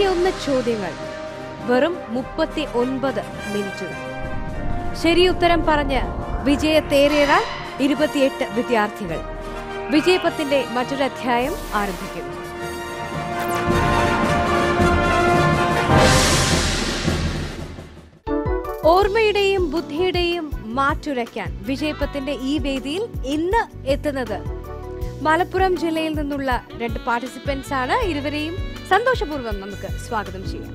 നൂറ്റിയൊന്ന് ചോദ്യങ്ങൾ വെറും മുപ്പത്തി ഒൻപത് മിനിറ്റുകൾ ശരി ഉത്തരം പറഞ്ഞ് വിജയത്തേറിയിടാൻ ഇരുപത്തിയെട്ട് വിദ്യാർത്ഥികൾ വിജയപത്തിന്റെ മറ്റൊരു അധ്യായം ആരംഭിക്കുന്നു ഓർമ്മയുടെയും ബുദ്ധിയുടെയും മാറ്റുരയ്ക്കാൻ വിജയപത്തിന്റെ ഈ വേദിയിൽ ഇന്ന് എത്തുന്നത് മലപ്പുറം ജില്ലയിൽ നിന്നുള്ള രണ്ട് പാർട്ടിസിപ്പൻസ് ആണ് ഇരുവരെയും സന്തോഷപൂർവ്വം നമുക്ക് സ്വാഗതം ചെയ്യാം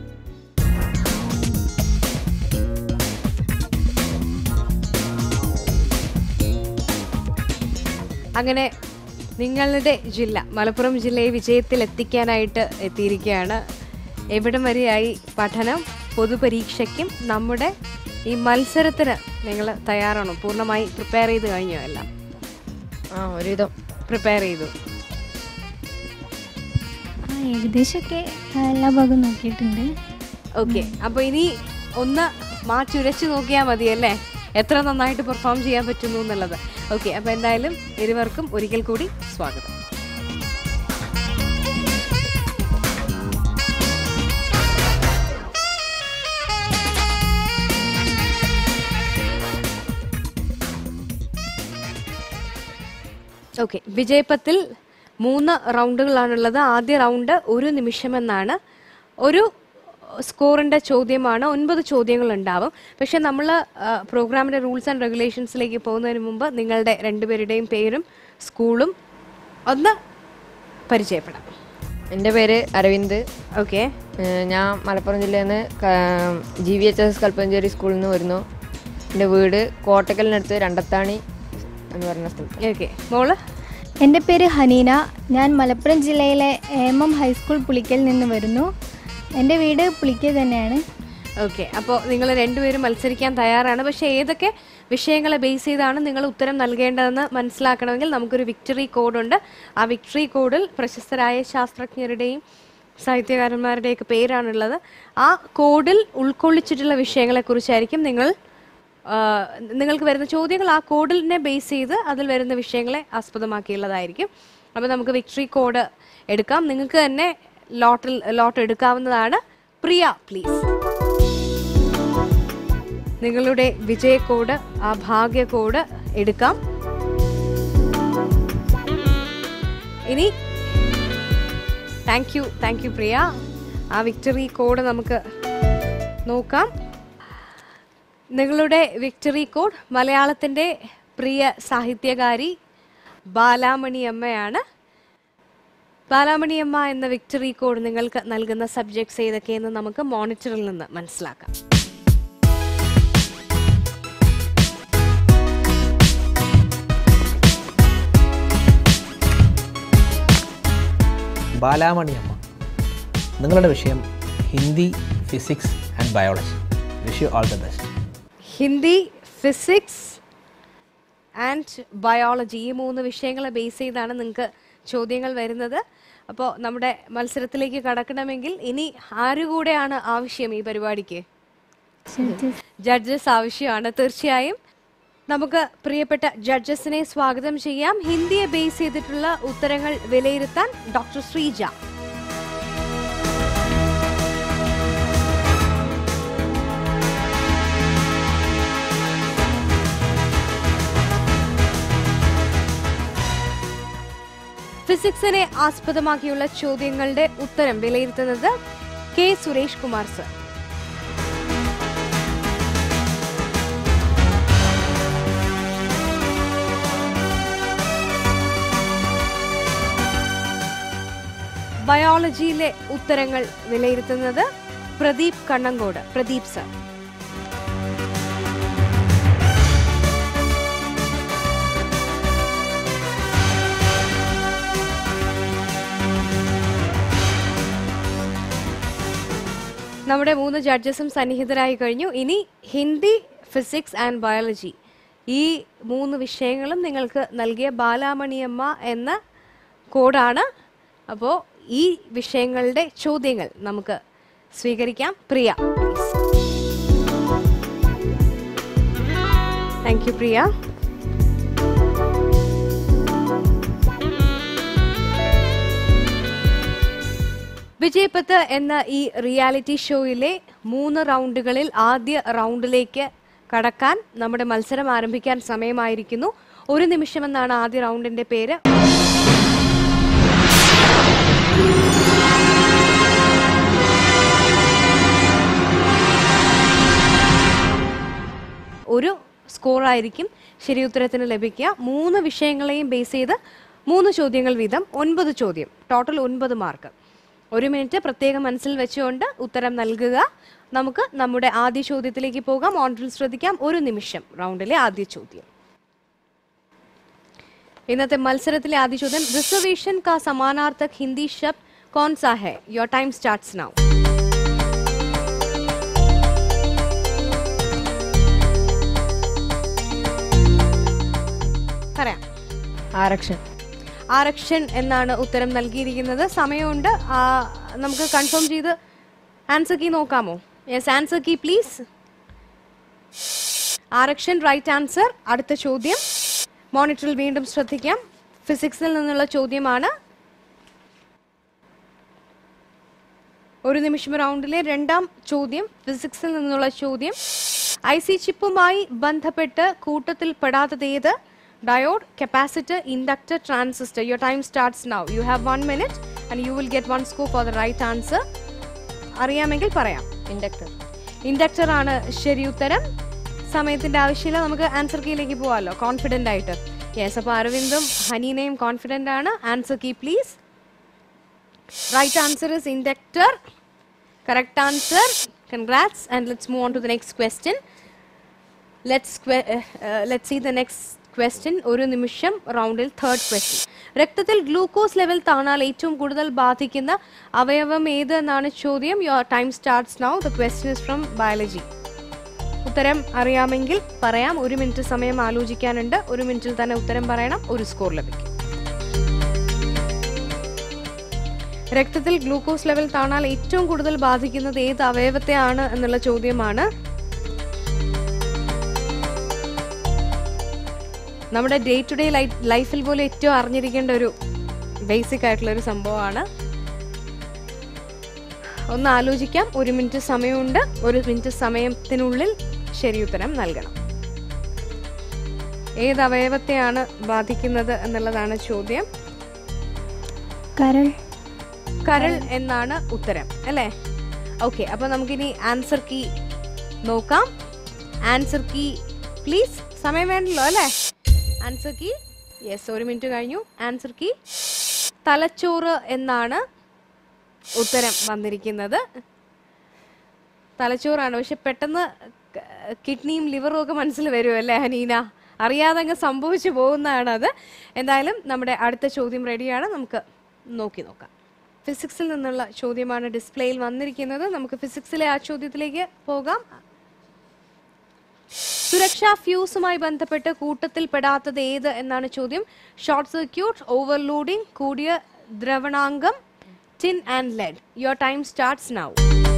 അങ്ങനെ നിങ്ങളുടെ ജില്ല മലപ്പുറം ജില്ലയെ വിജയത്തിൽ എത്തിക്കാനായിട്ട് എത്തിയിരിക്കുകയാണ് എവിടം വരെയായി പഠനം പൊതുപരീക്ഷയ്ക്കും നമ്മുടെ ഈ മത്സരത്തിന് നിങ്ങൾ തയ്യാറാണോ പൂർണ്ണമായി പ്രിപ്പയർ ചെയ്ത് കഴിഞ്ഞോ എല്ലാം ആ ഒരുവിധം പ്രിപ്പയർ ചെയ്തു ആ ഏകദേശമൊക്കെ എല്ലാ ഭാഗവും നോക്കിയിട്ടുണ്ട് ഓക്കെ അപ്പൊ ഇനി ഒന്ന് മാറ്റുരച്ചു നോക്കിയാൽ മതി അല്ലേ എത്ര നന്നായിട്ട് പെർഫോം ചെയ്യാൻ പറ്റുന്നു എന്നുള്ളത് ഓക്കെ അപ്പൊ എന്തായാലും ഇരുവർക്കും ഒരിക്കൽ കൂടി സ്വാഗതം ഓക്കെ വിജയപത്തിൽ മൂന്ന് റൗണ്ടുകളാണുള്ളത് ആദ്യ റൗണ്ട് ഒരു നിമിഷമെന്നാണ് ഒരു സ്കോറിന്റെ ചോദ്യമാണ് ഒൻപത് ചോദ്യങ്ങൾ ഉണ്ടാവും പക്ഷെ നമ്മൾ പ്രോഗ്രാമിന്റെ റൂൾസ് ആൻഡ് റെഗുലേഷൻസിലേക്ക് പോകുന്നതിന് മുമ്പ് നിങ്ങളുടെ രണ്ടുപേരുടെയും പേരും സ്കൂളും ഒന്ന് പരിചയപ്പെടാം എൻ്റെ പേര് അരവിന്ദ് ഓക്കെ ഏഹ് ഞാൻ മലപ്പുറം ജില്ലയിൽ നിന്ന് G V H S Kalpancheri സ്കൂളിൽ നിന്ന് വരുന്നു എൻ്റെ വീട് കോട്ടക്കലിനടുത്ത് രണ്ടത്താണി എന്ന് പറയുന്ന സ്ഥലത്ത് ഓക്കെ മോള് എൻ്റെ പേര് ഹനീന ഞാൻ മലപ്പുറം ജില്ലയിലെ എം എം ഹൈസ്കൂൾ പുളിക്കൽ നിന്ന് വരുന്നു എൻ്റെ വീട് പുളിക്കൽ തന്നെയാണ് ഓക്കെ അപ്പോൾ നിങ്ങൾ രണ്ടുപേരും മത്സരിക്കാൻ തയ്യാറാണ് പക്ഷേ ഏതൊക്കെ വിഷയങ്ങളെ ബേസ് ചെയ്താണ് നിങ്ങൾ ഉത്തരം നൽകേണ്ടതെന്ന് മനസ്സിലാക്കണമെങ്കിൽ നമുക്കൊരു വിക്ടറി കോഡുണ്ട് ആ വിക്ടറി കോഡിൽ പ്രശസ്തരായ ശാസ്ത്രജ്ഞരുടെയും സാഹിത്യകാരന്മാരുടെയൊക്കെ പേരാണുള്ളത് ആ കോഡിൽ ഉൾക്കൊള്ളിച്ചിട്ടുള്ള വിഷയങ്ങളെക്കുറിച്ചായിരിക്കും നിങ്ങൾ ആ, നിങ്ങൾക്ക് വരുന്ന ചോദ്യങ്ങൾ ആ കോഡിനെ ബേസ് ചെയ്ത് അതിൽ വരുന്ന വിഷയങ്ങളെ ആസ്പദമാക്കിയുള്ളതായിരിക്കും അപ്പോൾ നമുക്ക് വിക്ടറി കോഡ് എടുക്കാം നിങ്ങൾക്ക് തന്നെ ലോട്ടിൽ ലോട്ട് എടുക്കാവുന്നതാണ് പ്രിയ പ്ലീസ് നിങ്ങളുടെ വിജയ കോഡ് ആ ഭാഗ്യ കോഡ് എടുക്കാം ഇനി thank you thank you Priya ആ വിക്ടറി കോഡ് നമുക്ക് നോക്കാം നിങ്ങളുടെ വിക്ടറി കോഡ് മലയാളത്തിൻ്റെ പ്രിയ സാഹിത്യകാരി ബാലാമണി അമ്മയാണ് ബാലാമണി അമ്മ എന്ന വിക്ടറി കോഡ് നിങ്ങൾക്ക് നൽകുന്ന സബ്ജക്ട്സ് ഏതൊക്കെയെന്ന് നമുക്ക് മോണിറ്ററിൽ നിന്ന് മനസ്സിലാക്കാം ബാലാമണിയമ്മ നിങ്ങളുടെ വിഷയം Hindi physics and biology wish you all the best Hindi physics and biology ഈ മൂന്ന് വിഷയങ്ങളെ ബേസ് ചെയ്താണ് നിങ്ങൾക്ക് ചോദ്യങ്ങൾ വരുന്നത് അപ്പോൾ നമ്മുടെ മത്സരത്തിലേക്ക് കടക്കണമെങ്കിൽ ഇനി ആരുകൂടെയാണ് ആവശ്യം ഈ പരിപാടിക്ക് ജഡ്ജസ് ആവശ്യമാണ് തീർച്ചയായും നമുക്ക് പ്രിയപ്പെട്ട ജഡ്ജസിനെ സ്വാഗതം ചെയ്യാം ഹിന്ദിയെ ബേസ് ചെയ്തിട്ടുള്ള ഉത്തരങ്ങൾ വിലയിരുത്താൻ ഡോക്ടർ ശ്രീജ ഫിസിക്സിനെ ആസ്പദമാക്കിയുള്ള ചോദ്യങ്ങളുടെ ഉത്തരം വിലയിരുത്തുന്നത് കെ സുരേഷ് കുമാർ സർ ബയോളജിയിലെ ഉത്തരങ്ങൾ വിലയിരുത്തുന്നത് പ്രദീപ് കണ്ണങ്കോട് പ്രദീപ് സർ നമ്മുടെ മൂന്ന് ജഡ്ജസും സന്നിഹിതരായി കഴിഞ്ഞു ഇനി ഹിന്ദി ഫിസിക്സ് ആൻഡ് ബയോളജി ഈ മൂന്ന് വിഷയങ്ങളും നിങ്ങൾക്ക് നൽകിയ ബാലാമണിയമ്മ എന്ന കോഡാണ് അപ്പോൾ ഈ വിഷയങ്ങളുടെ ചോദ്യങ്ങൾ നമുക്ക് സ്വീകരിക്കാം പ്രിയ താങ്ക് യു പ്രിയ വിജയപത്ത് എന്ന ഈ റിയാലിറ്റി ഷോയിലെ മൂന്ന് റൗണ്ടുകളിൽ ആദ്യ റൗണ്ടിലേക്ക് കടക്കാൻ നമ്മുടെ മത്സരം ആരംഭിക്കാൻ സമയമായിരിക്കുന്നു ഒരു നിമിഷം എന്നാണ് ആദ്യ റൗണ്ടിന്റെ പേര് ഒരു സ്കോർ ആയിരിക്കും ശരി ഉത്തരത്തിന് ലഭിക്കുക മൂന്ന് വിഷയങ്ങളെയും ബേസ് ചെയ്ത് മൂന്ന് ചോദ്യങ്ങൾ വീതം ഒൻപത് ചോദ്യം ടോട്ടൽ ഒൻപത് മാർക്ക് ഒരു മിനിറ്റ് പ്രത്യേകം മനസ്സിൽ വെച്ചുകൊണ്ട് ഉത്തരം നൽകുക നമുക്ക് നമ്മുടെ ആദ്യ ചോദ്യത്തിലേക്ക് പോകാം ഓൺഡറിൽ ശ്രദ്ധിക്കാം ഒരു നിമിഷം റൗണ്ടിലെ ആദ്യ ചോദ്യം ഇന്നത്തെ മത്സരത്തിലെ ആദ്യ ചോദ്യം റിസർവേഷൻ കാ സമാനാർത്ഥക് ഹിന്ദി ശബ്ദ് കോൺ സാ ഹെ യുവർ ടൈം സ്റ്റാർട്ട്സ് നൗ പറയാം ആരക്ഷൻ ആരക്ഷൻ എന്നാണ് ഉത്തരം നൽകിയിരിക്കുന്നത് സമയമുണ്ട് ആ, നമുക്ക് കൺഫേം ചെയ്ത് ആൻസർ കീ നോക്കാമോ യെസ് ആൻസർ കീ പ്ലീസ് ആരക്ഷൻ റൈറ്റ് ആൻസർ അടുത്ത ചോദ്യം മോണിറ്ററിൽ വീണ്ടും ശ്രദ്ധിക്കാം ഫിസിക്സിൽ നിന്നുള്ള ചോദ്യമാണ് ഒരു നിമിഷം റൗണ്ടിലെ രണ്ടാം ചോദ്യം ഫിസിക്സിൽ നിന്നുള്ള ചോദ്യം ഐ സി ചിപ്പുമായി ബന്ധപ്പെട്ട് കൂട്ടത്തിൽ പെടാത്തത് ഏത് diode capacitor inductor transistor your time starts now you have one minute and you will get one score for the right answer അറിയാമെങ്കിൽ പറയാം ഇൻഡക്ടർ ഇൻഡക്ടർ ആണ് ശരി ഉത്തരം സമയത്തിന്റെ ആവശ്യമില്ല നമുക്ക് ആൻസർ കീയിലേക്ക് പോവാമല്ലോ കോൺഫിഡന്റ് ആയിട്ട് യെസ് അപ്പോൾ അരവിന്ദും ഹനീനയും കോൺഫിഡന്റ് ആണ് answer key please right answer is inductor correct answer congrats and let's move on to the next question let's let see the next question ഒരു നിമിഷം റൗണ്ടിൽ തേർഡ് ക്വസ്റ്റ്യൻ രക്തത്തിൽ ഗ്ലൂക്കോസ് ലെവൽ താണാൽ ഏറ്റവും കൂടുതൽ ബാധിക്കുന്ന അവയവം ഏത് എന്നാണ് ചോദ്യം your time starts now the question is from biology ഉത്തരം അറിയാമെങ്കിൽ പറയാം ഒരു മിനിറ്റ് സമയം ആലോചിക്കാനുണ്ട് ഒരു മിനിറ്റിൽ തന്നെ ഉത്തരം പറയണം ഒരു സ്കോർ ലഭിക്കും രക്തത്തിൽ ഗ്ലൂക്കോസ് ലെവൽ താണാൽ ഏറ്റവും കൂടുതൽ ബാധിക്കുന്നത് ഏത് അവയവത്തെയാണ് എന്നുള്ള ചോദ്യമാണ് നമ്മുടെ ഡേ ടു ഡേ ലൈഫിൽ പോലും ഏറ്റവും അറിഞ്ഞിരിക്കേണ്ട ഒരു ബേസിക് ആയിട്ടുള്ള ഒരു സംഭവമാണ് ഒന്ന് ആലോചിക്കാം ഒരു മിനിറ്റ് സമയമുണ്ട് ഒരു മിനിറ്റ് സമയത്തിനുള്ളിൽ ശരി ഉത്തരം നൽകണം ഏത് അവയവത്തെയാണ് ബാധിക്കുന്നത് എന്നുള്ളതാണ് ചോദ്യം കരൾ കരൾ എന്നാണ് ഉത്തരം അല്ലേ ഓക്കെ അപ്പൊ നമുക്കിനി ആൻസർ കീ നോക്കാം ആൻസർ കീ പ്ലീസ് സമയം വേണ്ടല്ലോ അല്ലേ ആൻസർ കീ യെസ് ഒരു മിനിറ്റ് കഴിഞ്ഞു ആൻസർ കീ തലച്ചോറ് എന്നാണ് ഉത്തരം വന്നിരിക്കുന്നത് തലച്ചോറാണ് പക്ഷെ പെട്ടെന്ന് കിഡ്നിയും ലിവറും ഒക്കെ മനസ്സിൽ വരുമല്ലേ ഹനീന അറിയാതെ അങ്ങ് സംഭവിച്ചു പോകുന്നതാണ് അത് എന്തായാലും നമ്മുടെ അടുത്ത ചോദ്യം റെഡിയാണ് നമുക്ക് നോക്കി നോക്കാം ഫിസിക്സിൽ നിന്നുള്ള ചോദ്യമാണ് ഡിസ്പ്ലേയിൽ വന്നിരിക്കുന്നത് നമുക്ക് ഫിസിക്സിലെ ആ ചോദ്യത്തിലേക്ക് പോകാം സുരക്ഷാ ഫ്യൂസുമായി ബന്ധപ്പെട്ട് കൂട്ടത്തിൽ പെടാത്തത് ഏത് എന്നാണ് ചോദ്യം ഷോർട്ട് സർക്യൂട്ട് ഓവർലോഡിംഗ് കൂടിയ ദ്രവണാംഗം tin and lead your time starts now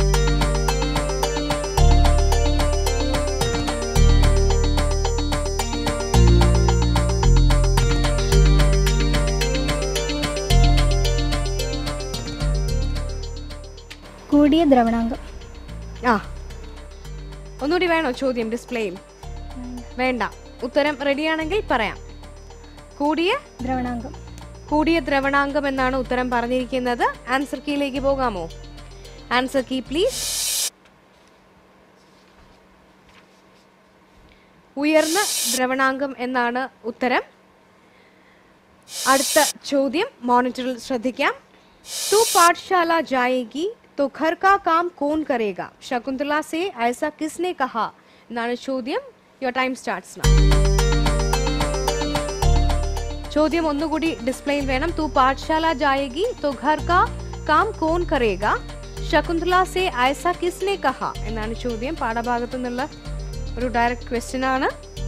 കൂടിയ ദ്രവണാംഗം ആ ഒന്നുകൂടി വേണോ ചോദ്യം ഡിസ്പ്ലേയിൽ വേണ്ട ഉത്തരം റെഡിയാണെങ്കിൽ പറയാം കൂടിയ ദ്രവണാംഗം കൂടിയ ദ്രവണാംഗം എന്നാണ് ഉത്തരം പറഞ്ഞിരിക്കുന്നത് ആൻസർ കീയിലേക്ക് പോകാമോ ആൻസർ കീ പ്ലീസ് ഉയർന്ന ദ്രവണാംഗം എന്നാണ് ഉത്തരം അടുത്ത ചോദ്യം മോണിറ്ററിൽ ശ്രദ്ധിക്കാം तू पाठशाला जाएगी तो घर का काम कौन करेगा शकुंतला से ऐसा किसने कहा എന്നാണ് ചോദ്യം യുവർ ടൈം സ്റ്റാർട്ട്സ് നൗ ചോദ്യം ഒന്നുകൂടി ഡിസ്പ്ലേയിൽ വേണം തൂ പാഠശാല ജായേഗി तो घर का काम कौन करेगा ശകുന്തള സെ ഐസ കിസ്നെ കഹ എന്നാണ് ചോദ്യം പാഠഭാഗത്തു നിന്നുള്ള ഒരു ഡയറക്റ്റ് ക്വസ്റ്റ്യൻ ആണ്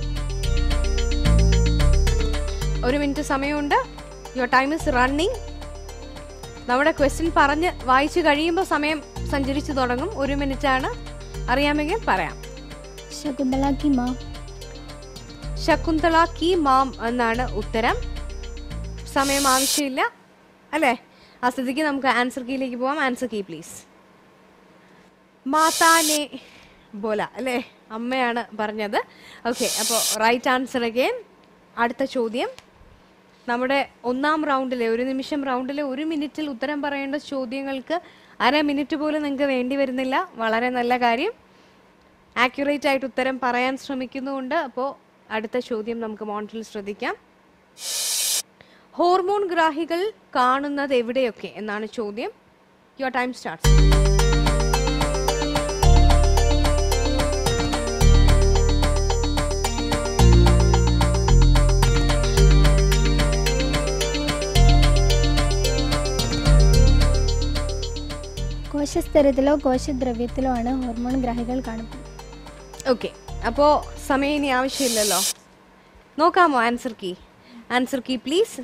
ഒരു മിനിറ്റ് സമയമുണ്ട് യുവർ ടൈം ഇസ് റണ്ണിങ് നമ്മുടെ ക്വസ്റ്റ്യൻ പറഞ്ഞ് വായിച്ചു കഴിയുമ്പോൾ സമയം സഞ്ചരിച്ചു തുടങ്ങും ഒരു മിനിറ്റ് ആണ് അറിയാമെങ്കിൽ പറയാം ശകുന്തള കി മാ ശകുന്തള കി മാം എന്നാണ് ഉത്തരം സമയം ആവശ്യമില്ല അല്ലേ ആ സ്ഥിതിക്ക് നമുക്ക് ആൻസർ കീയിലേക്ക് പോവാം ആൻസർ കീ പ്ലീസ് മാതാനെ ബോല അല്ലേ അമ്മയാണ് പറഞ്ഞത് ഓക്കെ അപ്പോൾ റൈറ്റ് ആൻസർ അഗെയിൻ അടുത്ത ചോദ്യം നമ്മുടെ ഒന്നാം റൗണ്ടിലെ ഒരു നിമിഷം റൗണ്ടിലെ ഒരു മിനിറ്റിൽ ഉത്തരം പറയേണ്ട ചോദ്യങ്ങൾക്ക് അര മിനിറ്റ് പോലും നിങ്ങൾക്ക് വേണ്ടി വരുന്നില്ല വളരെ നല്ല കാര്യം ആക്യുറേറ്റ് ആയിട്ട് ഉത്തരം പറയാൻ ശ്രമിക്കുന്നുണ്ട് അപ്പോൾ അടുത്ത ചോദ്യം നമുക്ക് മോണിറ്ററിൽ ശ്രദ്ധിക്കാം ഹോർമോൺ ഗ്രാഹികൾ കാണുന്നത് എവിടെയൊക്കെ എന്നാണ് ചോദ്യം യുവർ ടൈം സ്റ്റാർട്ട് കോശസ്തരത്തിലോ കോശദ്രവ്യത്തിലോ ആണ് ഹോർമോൺ ഗ്രാഹികൾ കാണപ്പെടുന്നത് ഓക്കെ അപ്പോൾ സമയം ഇനി ആവശ്യമില്ലല്ലോ നോക്കാമോ answer key answer key please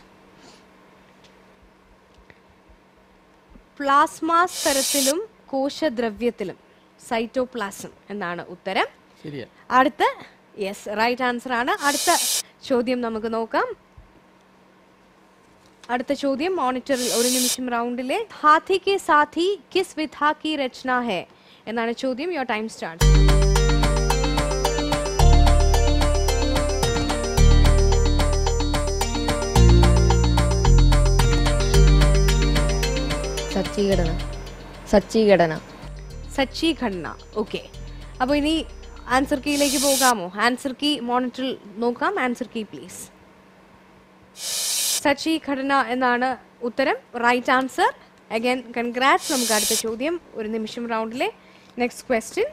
plasma സ്തരത്തിലും കോശദ്രവ്യത്തിലും സൈറ്റോപ്ലാസം എന്നാണ് ഉത്തരം ശരിയാ അടുത്ത യെസ് റൈറ്റ് ആൻസർ ആണ് അടുത്ത ചോദ്യം നമുക്ക് നോക്കാം അടുത്ത ചോദ്യം മോണിറ്ററിൽ ഒരു നിമിഷം റൗണ്ടിലെ ഹാത്തി കെ സാഥി കിസ് വിധാ കി രചന ഹെ എന്നാണ് ചോദ്യം യുവർ ടൈം സ്റ്റാർട്ട് സജ്ജീകരണ സജ്ജീകരണ സച്ചി ഘടന ഓക്കെ അപ്പോൾ ഇനി ആൻസർ കീയിലേക്ക് പോകാമോ ആൻസർ കീ മോണിറ്ററിൽ നോക്കാം ആൻസർ കീ പ്ലീസ് സച്ചി ഘടന എന്നാണ് ഉത്തരം റൈറ്റ് ആൻസർ അഗൈൻ കൺഗ്രാറ്റ്സ് നമുക്ക് അടുത്ത ചോദ്യം ഒരു നിമിഷം റൗണ്ടിലെ നെക്സ്റ്റ് ക്വസ്റ്റ്യൻ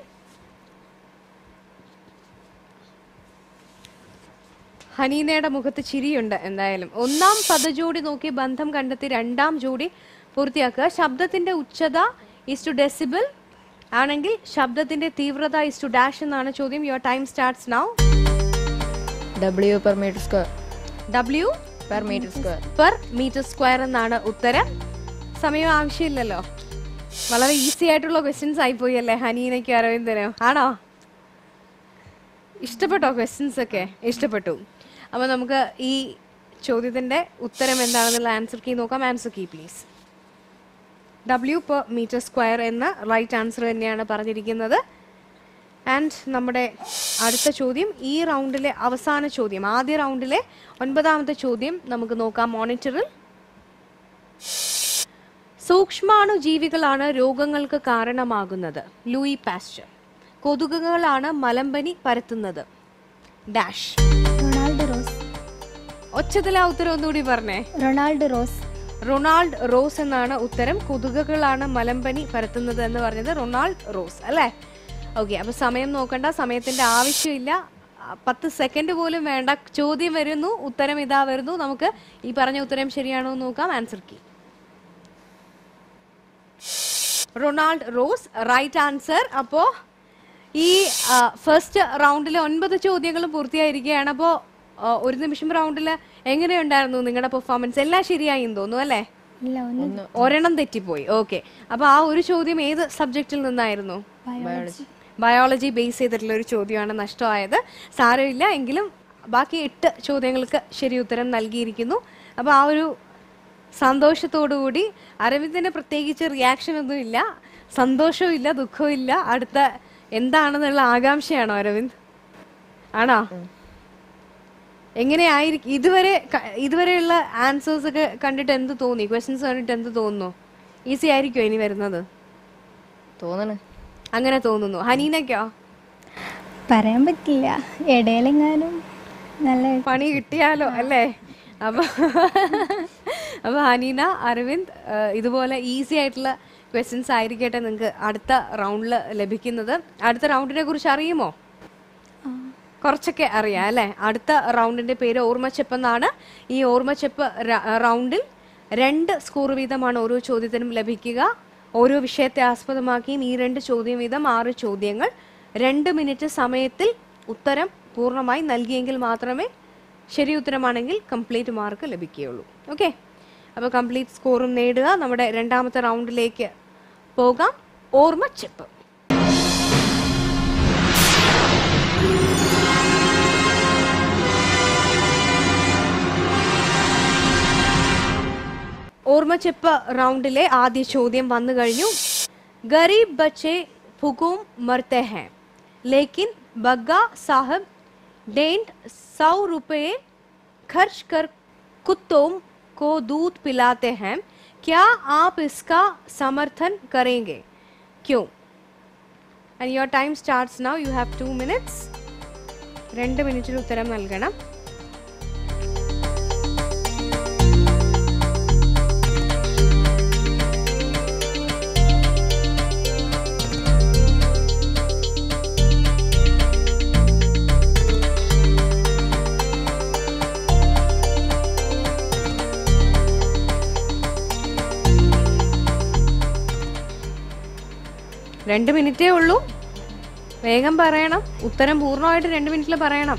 ഹനീനയുടെ മുഖത്ത് ചിരിയുണ്ട് എന്തായാലും ഒന്നാം പദജോടി നോക്കി ബന്ധം കണ്ടെത്തി രണ്ടാം ജോഡി പൂർത്തിയാക്കുക ശബ്ദത്തിന്റെ ഉച്ചത ഈസ് ടു ഡെസിബിൾ ആണെങ്കിൽ ശബ്ദത്തിന്റെ തീവ്രത ഈസ് ടു ഡാഷ് എന്നാണ് ചോദ്യം your time starts now W per metre square W per metre square per metre square എന്നാണ് ഉത്തരം സമയം ആവശ്യമില്ലല്ലോ വളരെ ഈസി ആയിട്ടുള്ള ക്വസ്റ്റ്യൻസ് ആയിപ്പോയി അല്ലേ ഹനീനയ്ക്കും അരവിന്ദനും ആണോ ഇഷ്ടപ്പെട്ടോ ക്വസ്റ്റ്യൻസ് ഒക്കെ ഇഷ്ടപ്പെട്ടു അപ്പോൾ നമുക്ക് ഈ ചോദ്യത്തിൻ്റെ ഉത്തരം എന്താണെന്നുള്ള ആൻസർ കീ നോക്കാം answer key please W per metre square എന്ന റൈറ്റ് ആൻസർ തന്നെയാണ് പറഞ്ഞിരിക്കുന്നത് ആൻഡ് നമ്മുടെ അടുത്ത ചോദ്യം ഈ റൗണ്ടിലെ അവസാന ചോദ്യം ആദ്യ റൗണ്ടിലെ ഒൻപതാമത്തെ ചോദ്യം നമുക്ക് നോക്കാം മോണിറ്ററിൽ സൂക്ഷ്മാണു ജീവികളാണ് രോഗങ്ങൾക്ക് കാരണമാകുന്നത് ലൂയി പാസ്ചർ കൊതുകുകളാണ് മലമ്പനി പരത്തുന്നത് ഡാഷ് റൊണാൾഡ് റോസ് ഒച്ചത്തിലെ ആ ഉത്തരം ഒന്നുകൂടി പറഞ്ഞേ റൊണാൾഡ് റോസ് റൊണാൾഡ് റോസ് എന്നാണ് ഉത്തരം കൊതുകുകളാണ് മലമ്പനി പരത്തുന്നത് എന്ന് പറഞ്ഞത് റൊണാൾഡ് റോസ് അല്ലേ ഓക്കെ അപ്പൊ സമയം നോക്കണ്ട സമയത്തിന്റെ ആവശ്യമില്ല ആ, പത്ത് സെക്കൻഡ് പോലും വേണ്ട ചോദ്യം വരുന്നു ഉത്തരം ഇതാ വരുന്നു നമുക്ക് ഈ പറഞ്ഞ ഉത്തരം ശരിയാണോ എന്ന് നോക്കാം answer key Ronald Ross right answer അപ്പോ ഈ ഫസ്റ്റ് റൗണ്ടിലെ ഒൻപത് ചോദ്യങ്ങളും പൂർത്തിയായിരിക്കുകയാണ് അപ്പോൾ ഒരു നിമിഷം റൗണ്ടിൽ എങ്ങനെയുണ്ടായിരുന്നു നിങ്ങളുടെ പെർഫോമൻസ് എല്ലാം ശരിയായി എന്ന് തോന്നുന്നു അല്ലേ ഇല്ല ഒന്ന് ഒരെണ്ണം തെറ്റിപ്പോയി ഓക്കെ അപ്പൊ ആ ഒരു ചോദ്യം ഏത് സബ്ജക്റ്റിൽ നിന്നായിരുന്നു ബയോളജി ബയോളജി ബേസ് ചെയ്തിട്ടുള്ള ഒരു ചോദ്യമാണ് നഷ്ടമായത് സാരമില്ല എങ്കിലും ബാക്കി എട്ട് ചോദ്യങ്ങൾക്ക് ശരി ഉത്തരം നൽകിയിരിക്കുന്നു അപ്പോൾ ആ ഒരു സന്തോഷത്തോടു കൂടി അരവിന്ദിന് പ്രത്യേകിച്ച് റിയാക്ഷൻ ഒന്നും ഇല്ല സന്തോഷവും ഇല്ല ദുഃഖവും ഇല്ല അടുത്ത എന്താണെന്നുള്ള ആകാംക്ഷയാണോ അരവിന്ദ് ആണോ എങ്ങനെയായിരിക്കും ഇതുവരെ ക- ഇതുവരെയുള്ള ആൻസേഴ്സ് ഒക്കെ കണ്ടിട്ട് എന്ത് തോന്നി ക്വസ്റ്റ്യൻസ് കണ്ടിട്ട് എന്ത് തോന്നുന്നു ഈസി ആയിരിക്കുമോ ഇനി വരുന്നത് തോന്നണ് അങ്ങനെ തോന്നുന്നു ഹനീനയ്ക്കോ പറയാൻ പറ്റില്ല ഇടയിലെങ്ങാനും നല്ല പണി കിട്ടിയാലോ അല്ലേ അപ്പൊ അപ്പൊ ഹനീന അരവിന്ദ് ആ, ഇതുപോലെ ഈസി ആയിട്ടുള്ള ക്വസ്റ്റ്യൻസ് ആയിരിക്കട്ടെ നിങ്ങൾക്ക് അടുത്ത റൗണ്ടിൽ ലഭിക്കുന്നത് അടുത്ത റൗണ്ടിനെ കുറിച്ച് അറിയുമോ കുറച്ചൊക്കെ അറിയാം അല്ലേ അടുത്ത റൗണ്ടിന്റെ പേര് ഓർമ്മച്ചെപ്പ് എന്നാണ് ഈ ഓർമ്മച്ചെപ്പ് ര- റൗണ്ടിൽ രണ്ട് സ്കോർ വീതമാണ് ഓരോ ചോദ്യത്തിനും ലഭിക്കുക ഓരോ വിഷയത്തെ ആസ്പദമാക്കിയും ഈ രണ്ട് ചോദ്യം വീതം ആറ് ചോദ്യങ്ങൾ രണ്ട് മിനിറ്റ് സമയത്തിൽ ഉത്തരം പൂർണ്ണമായി നൽകിയെങ്കിൽ മാത്രമേ ശരി ഉത്തരമാണെങ്കിൽ കംപ്ലീറ്റ് മാർക്ക് ലഭിക്കുകയുള്ളൂ ഓക്കെ അപ്പോൾ കംപ്ലീറ്റ് സ്കോറും നേടുക നമ്മുടെ രണ്ടാമത്തെ റൗണ്ടിലേക്ക് പോകാം ഓർമ്മച്ചെപ്പ് ഓർമ്മ ഓർമ്മച്ചെപ്പ് റൗണ്ടിലെ ആദ്യ ചോദ്യം വന്നു കഴിഞ്ഞു ഗരീബ് ബച്ചെ ഫുകൂം മർത്തെ ഹെ ലേക്കിൻ ബഗ്ഗ സാഹബ് डेंट सौ रुपये खर्च कर कुत्तों को दूध पिलाते हैं क्या आप इसका समर्थन करेंगे क्यों and your time starts now you have two minutes രണ്ട് മിനിറ്റിന് ഉത്തരം നൽകണം രണ്ട് മിനിറ്റേ ഉള്ളൂ വേഗം പറയണം ഉത്തരം പൂർണ്ണമായിട്ട് രണ്ട് മിനിറ്റിൽ പറയണം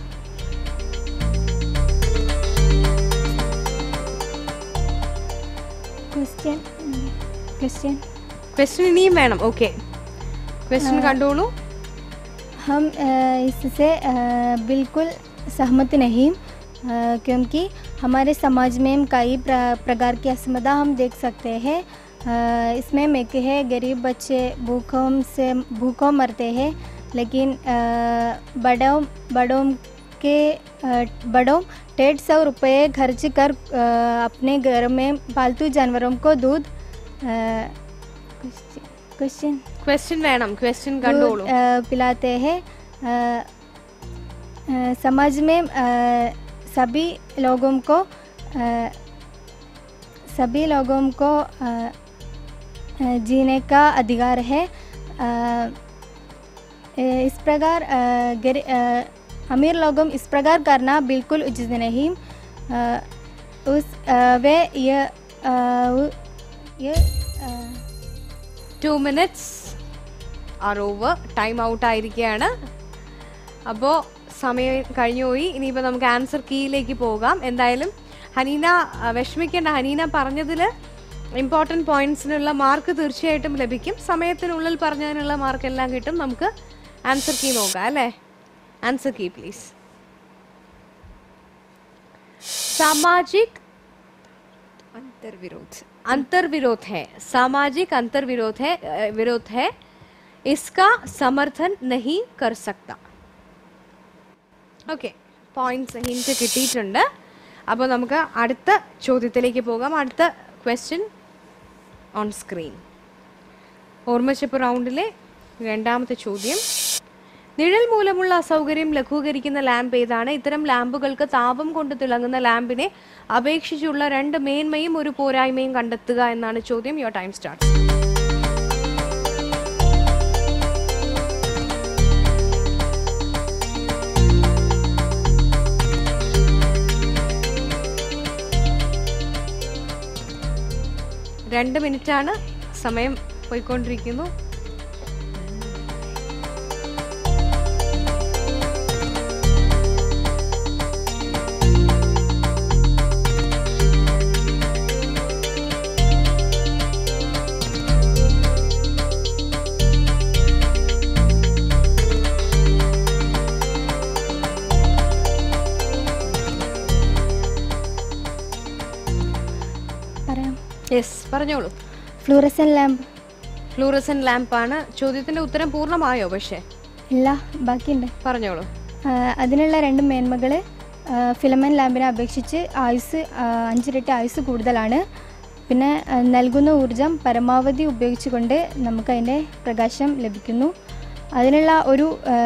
क्वेश्चन क्वेश्चन ക്വസ്റ്റ്യൻ ഇനിയും വേണം ഓക്കെ ക്വസ്റ്റ്യൻ കണ്ടോളൂ हम अ, इससे अ, बिल्कुल सहमत नहीं अ, क्योंकि हमारे समाज में हम कई प्र- प्रकार की असमता हम देख सकते हैं अ, इसमें एक है गरीब बच्चे भूखों से भूखों मरते हैं लेकिन अ, बड़ों बड़ों के अ, बड़ों डेढ़ सौ रुपये खर्च कर अ, अपने घर में पालतू जानवरों को दूध क्वेश्चन ക്വസ്റ്റ്യൻ വേണം ക്വസ്റ്റ്യൻ दूध കണ്ടോളൂ अ, पिलाते हैं अ, अ, समाज में अ, सभी लोगों को अ, सभी लोगों को अ, अ, जीने का अधिकार है अ, अ, इस प्रकार अ, गरी- अ, अमीर लोगों इस प्रकार करना बिल्कुल उचित नहीं अ, उस अ, वे ये अ, उ- ये अ, two minutes are over time out ആയിരിക്കുകയാണ് അപ്പോൾ സമയം കഴിഞ്ഞു പോയി ഇനിയിപ്പോൾ നമുക്ക് ആൻസർ കീയിലേക്ക് പോകാം എന്തായാലും ഹനീന ആ, വിഷമിക്കേണ്ട ഹനീന പറഞ്ഞതിൽ ഇമ്പോർട്ടൻറ്റ് പോയിന്റ്സിനുള്ള മാർക്ക് തീർച്ചയായിട്ടും ലഭിക്കും സമയത്തിനുള്ളിൽ പറഞ്ഞതിനുള്ള മാർക്ക് എല്ലാം കിട്ടും നമുക്ക് ആൻസർ കീ നോക്കാം അല്ലേ ആൻസർ കീ പ്ലീസ് സാമാജിക് अंतर्विरोध अंतर्विरोध है सामाजिक अंतर्विरोध है अ, विरोध है इसका समर्थन नहीं कर सकता ഓക്കെ പോയിന്റ്സ് ഹിന്റ് കിട്ടിയിട്ടുണ്ട് അപ്പോൾ നമുക്ക് അടുത്ത ചോദ്യത്തിലേക്ക് പോകാം അടുത്ത ക്വസ്റ്റ്യൻ ഓൺ സ്ക്രീൻ ഓർമ്മച്ചപ്പ് റൗണ്ടിലെ രണ്ടാമത്തെ ചോദ്യം നിഴൽ മൂലമുള്ള അസൗകര്യം ലഘൂകരിക്കുന്ന ലാമ്പ് ഏതാണ് ഇത്തരം ലാമ്പുകൾക്ക് താപം കൊണ്ട് തിളങ്ങുന്ന ലാമ്പിനെ അപേക്ഷിച്ചുള്ള രണ്ട് മേന്മയും ഒരു പോരായ്മയും കണ്ടെത്തുക എന്നാണ് ചോദ്യം യുവർ ടൈം സ്റ്റാർട്ട് രണ്ട് മിനിറ്റാണ് സമയം പോയിക്കൊണ്ടിരിക്കുന്നു പറയാം യെസ് പറഞ്ഞോളൂ ഫ്ലൂറസൻ ലാമ്പ് ഫ്ലൂറസൻ ലാമ്പാണ് ചോദ്യത്തിന്റെ ഉത്തരം പൂർണ്ണമായോ പക്ഷേ ഇല്ല ബാക്കിയുണ്ട് പറഞ്ഞോളൂ ആ, അതിനുള്ള രണ്ട് മേന്മകൾ ഫിലമൻ ലാമ്പിനെ അപേക്ഷിച്ച് ആയുസ് ആ, അഞ്ചിരട്ടി ആയുസ് കൂടുതലാണ് പിന്നെ ആ, നൽകുന്ന ഊർജം പരമാവധി ഉപയോഗിച്ചുകൊണ്ട് നമുക്കതിൻ്റെ പ്രകാശം ലഭിക്കുന്നു അതിനുള്ള ഒരു ആ,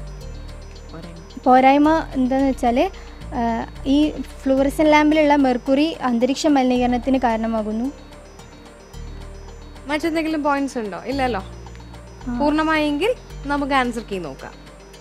പോരായ്മ എന്താണെന്ന് വെച്ചാൽ ഈ ഫ്ലൂറസൻ ലാമ്പിലുള്ള മെർക്കുറി അന്തരീക്ഷ മലിനീകരണത്തിന് കാരണമാകുന്നു മറ്റെന്തെങ്കിലും പോയിന്റ്സ് ഉണ്ടോ ഇല്ലല്ലോ പൂർണ്ണമായെങ്കിൽ നമുക്ക് ആൻസർ കീ നോക്കാം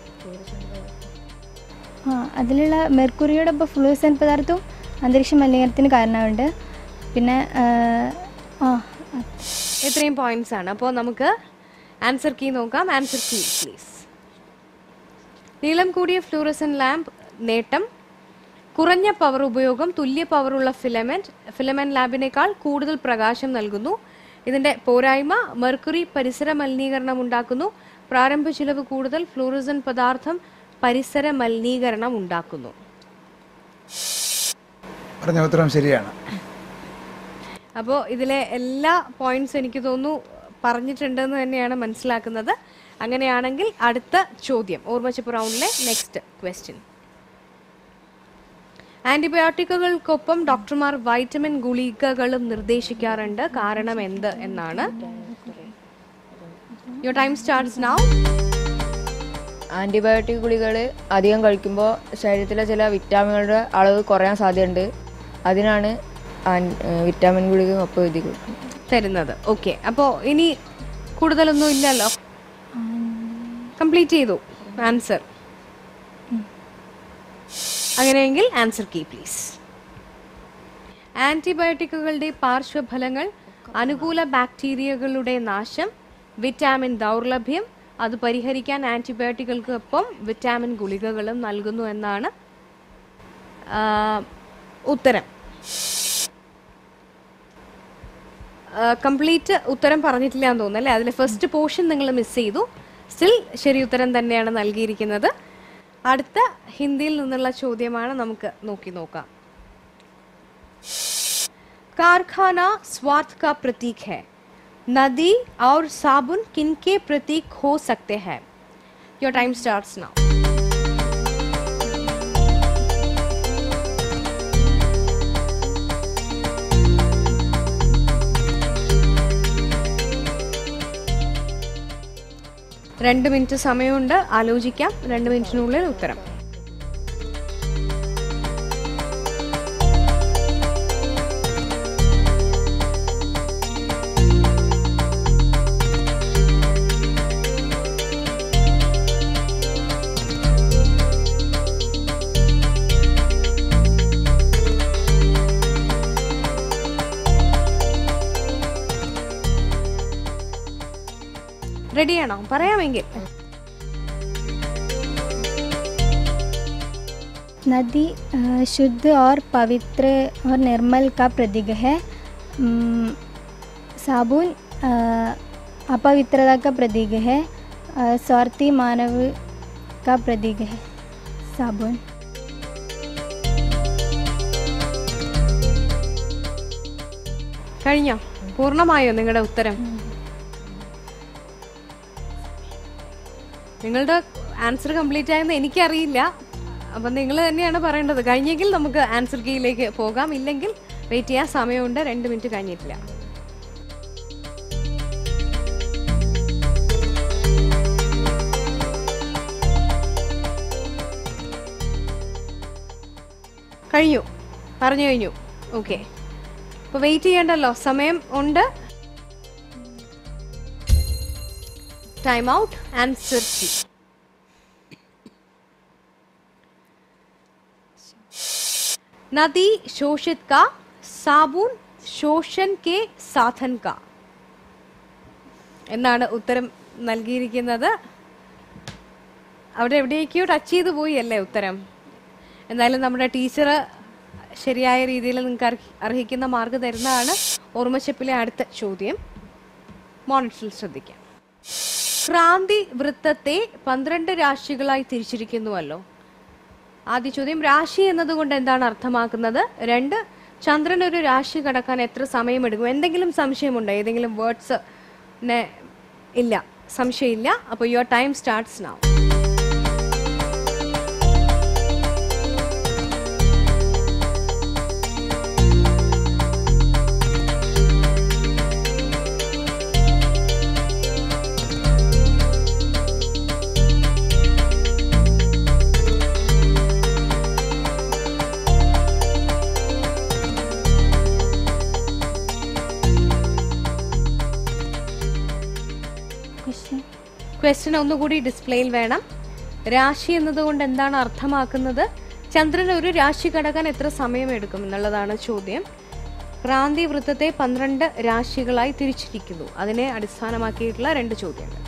ആ അതിലുള്ള മെർക്കുറിയുടെ ഇപ്പോൾ ഫ്ലൂസൻ പദാർത്ഥവും അന്തരീക്ഷ മലിനീകരണത്തിന് കാരണമുണ്ട് പിന്നെ ആ, ആ ഇത്രയും പോയിന്റ്സ് ആണ് അപ്പോൾ നമുക്ക് ആൻസർ കീ നോക്കാം ആൻസർ കീ പ്ലീസ് നീളം കൂടിയ ഫ്ലൂറസൻ ലാമ്പ് നേട്ടം കുറഞ്ഞ പവർ ഉപയോഗം തുല്യ പവറുള്ള ഫിലമെന്റ് ഫിലമെന്റ് ലാമ്പിനേക്കാൾ കൂടുതൽ പ്രകാശം നൽകുന്നു ഇതിന്റെ പോരായ്മ മെർക്കുറി പരിസര മലിനീകരണം ഉണ്ടാക്കുന്നു പ്രാരംഭ ചിലവ് കൂടുതൽ ഫ്ലൂറസൻ പദാർത്ഥം പരിസര മലിനീകരണം ഉണ്ടാക്കുന്നു പറഞ്ഞ ഉത്തരം ശരിയാണ് അപ്പോൾ ഇതിലെ എല്ലാ പോയിന്റ്സ് എനിക്ക് തോന്നുന്നു പറഞ്ഞിട്ടുണ്ടെന്ന് തന്നെയാണ് മനസ്സിലാക്കുന്നത് അങ്ങനെയാണെങ്കിൽ അടുത്ത ചോദ്യം ഓർമ്മച്ചപ്പ് റൗണ്ടിലെ നെക്സ്റ്റ് ക്വസ്റ്റ്യൻ ആന്റിബയോട്ടിക്കുകൾക്കൊപ്പം ഡോക്ടർമാർ വൈറ്റമിൻ ഗുളികകളും നിർദ്ദേശിക്കാറുണ്ട് കാരണം എന്ത് എന്നാണ് your time starts now antibiotic ഗുളികൾ അധികം കഴിക്കുമ്പോൾ ശരീരത്തിലെ ചില വിറ്റാമിനുകളുടെ അളവ് കുറയാൻ സാധ്യതയുണ്ട് അതിനാണ് ആൻ- ഏഹ് വിറ്റാമിൻ ഗുളിക ഒപ്പം എഴുതി കൊടുക്കുന്നത് തരുന്നത് ഓക്കെ അപ്പോൾ ഇനി കൂടുതലൊന്നും ഇല്ലല്ലോ കംപ്ലീറ്റ് ചെയ്തു ആൻസർ അങ്ങനെയെങ്കിൽ ആൻസർ കീ പ്ലീസ് ആന്റിബയോട്ടിക്കുകളുടെ പാർശ്വഫലങ്ങൾ അനുകൂല ബാക്ടീരിയകളുടെ നാശം വിറ്റാമിൻ ദൗർലഭ്യം അത് പരിഹരിക്കാൻ ആന്റിബയോട്ടിക്കുകൾക്കൊപ്പം വിറ്റാമിൻ ഗുളികകളും നൽകുന്നു എന്നാണ് ആ, ഉത്തരം കംപ്ലീറ്റ് ഉത്തരം പറഞ്ഞിട്ടില്ല എന്ന് തോന്നുന്നു അല്ലേ അതിലെ ഫസ്റ്റ് പോർഷൻ നിങ്ങൾ മിസ് ചെയ്തു സ്റ്റിൽ ശരി ഉത്തരം തന്നെയാണ് നൽകിയിരിക്കുന്നത് അടുത്ത ഹിന്ദിയിൽ നിന്നുള്ള ചോദ്യമാണ് നമുക്ക് നോക്കി നോക്കാം कारखाना स्वार्थ का प्रतीक है नदी और साबुन किनके प्रतीक हो सकते हैं योर टाइम स्टार्ट्स नाउ രണ്ട് മിനിറ്റ് സമയമുണ്ട് ആലോചിക്കാം രണ്ട് മിനിറ്റിനുള്ളിൽ ഉത്തരം റെഡിയാണോ പറയാമെങ്കിൽ नदी अ, शुद्ध और पवित्र और निर्मल का प्रतीक है अम, साबुन अ, अपवित्रता का प्रतीक है अ, स्वार्थी मानव का प्रतीक है साबुन കഴിഞ്ഞോ പൂർണ്ണമായോ നിങ്ങളുടെ ഉത്തരം നിങ്ങളുടെ ആൻസർ കംപ്ലീറ്റ് ആയെന്ന് എനിക്കറിയില്ല അപ്പം നിങ്ങൾ തന്നെയാണ് പറയേണ്ടത് കഴിഞ്ഞെങ്കിൽ നമുക്ക് ആൻസർ കീയിലേക്ക് പോകാം ഇല്ലെങ്കിൽ വെയിറ്റ് ചെയ്യാൻ സമയമുണ്ട് രണ്ട് മിനിറ്റ് കഴിഞ്ഞിട്ടില്ല കഴിഞ്ഞു പറഞ്ഞു കഴിഞ്ഞു ഓക്കെ അപ്പോൾ വെയിറ്റ് ചെയ്യണ്ടല്ലോ സമയം ഉണ്ട് ടൈം ഔട്ട് ആൻസർ കീ नदी शोषित का साबुन ശോഷൻ കെ സാധൻ കാ എന്നാണ് ഉത്തരം നൽകിയിരിക്കുന്നത് അവിടെ എവിടേക്കോ ടച്ച് ചെയ്ത് പോയി അല്ലേ ഉത്തരം എന്തായാലും നമ്മുടെ ടീച്ചർ ശരിയായ രീതിയിൽ നിങ്ങൾക്ക് അർഹി- അർഹിക്കുന്ന മാർക്ക് തരുന്നതാണ് ഓർമ്മശപ്പിലെ അടുത്ത ചോദ്യം മോണിറ്ററിൽ ശ്രദ്ധിക്കാം ക്രാന്തി വൃത്തത്തെ പന്ത്രണ്ട് രാശികളായി തിരിച്ചിരിക്കുന്നുവല്ലോ ആദ്യ ചോദ്യം രാശി എന്നതുകൊണ്ട് എന്താണ് അർത്ഥമാക്കുന്നത് രണ്ട് ചന്ദ്രൻ ഒരു രാശി കടക്കാൻ എത്ര സമയമെടുക്കും എന്തെങ്കിലും സംശയമുണ്ടോ ഏതെങ്കിലും വേർഡ്സ് ഇല്ല സംശയമില്ല അപ്പോൾ your time starts now question question ഒന്നുകൂടി ഡിസ്പ്ലേയിൽ വേണം രാശി എന്നതുകൊണ്ട് എന്താണ് അർത്ഥമാക്കുന്നത് ചന്ദ്രൻ ഒരു രാശി കടക്കാൻ എത്ര സമയമെടുക്കും എന്നുള്ളതാണ് ചോദ്യം ക്രാന്തി വൃത്തത്തെ പന്ത്രണ്ട് രാശികളായി തിരിച്ചിരിക്കുന്നു അതിനെ അടിസ്ഥാനമാക്കിയിട്ടുള്ള രണ്ട് ചോദ്യങ്ങൾ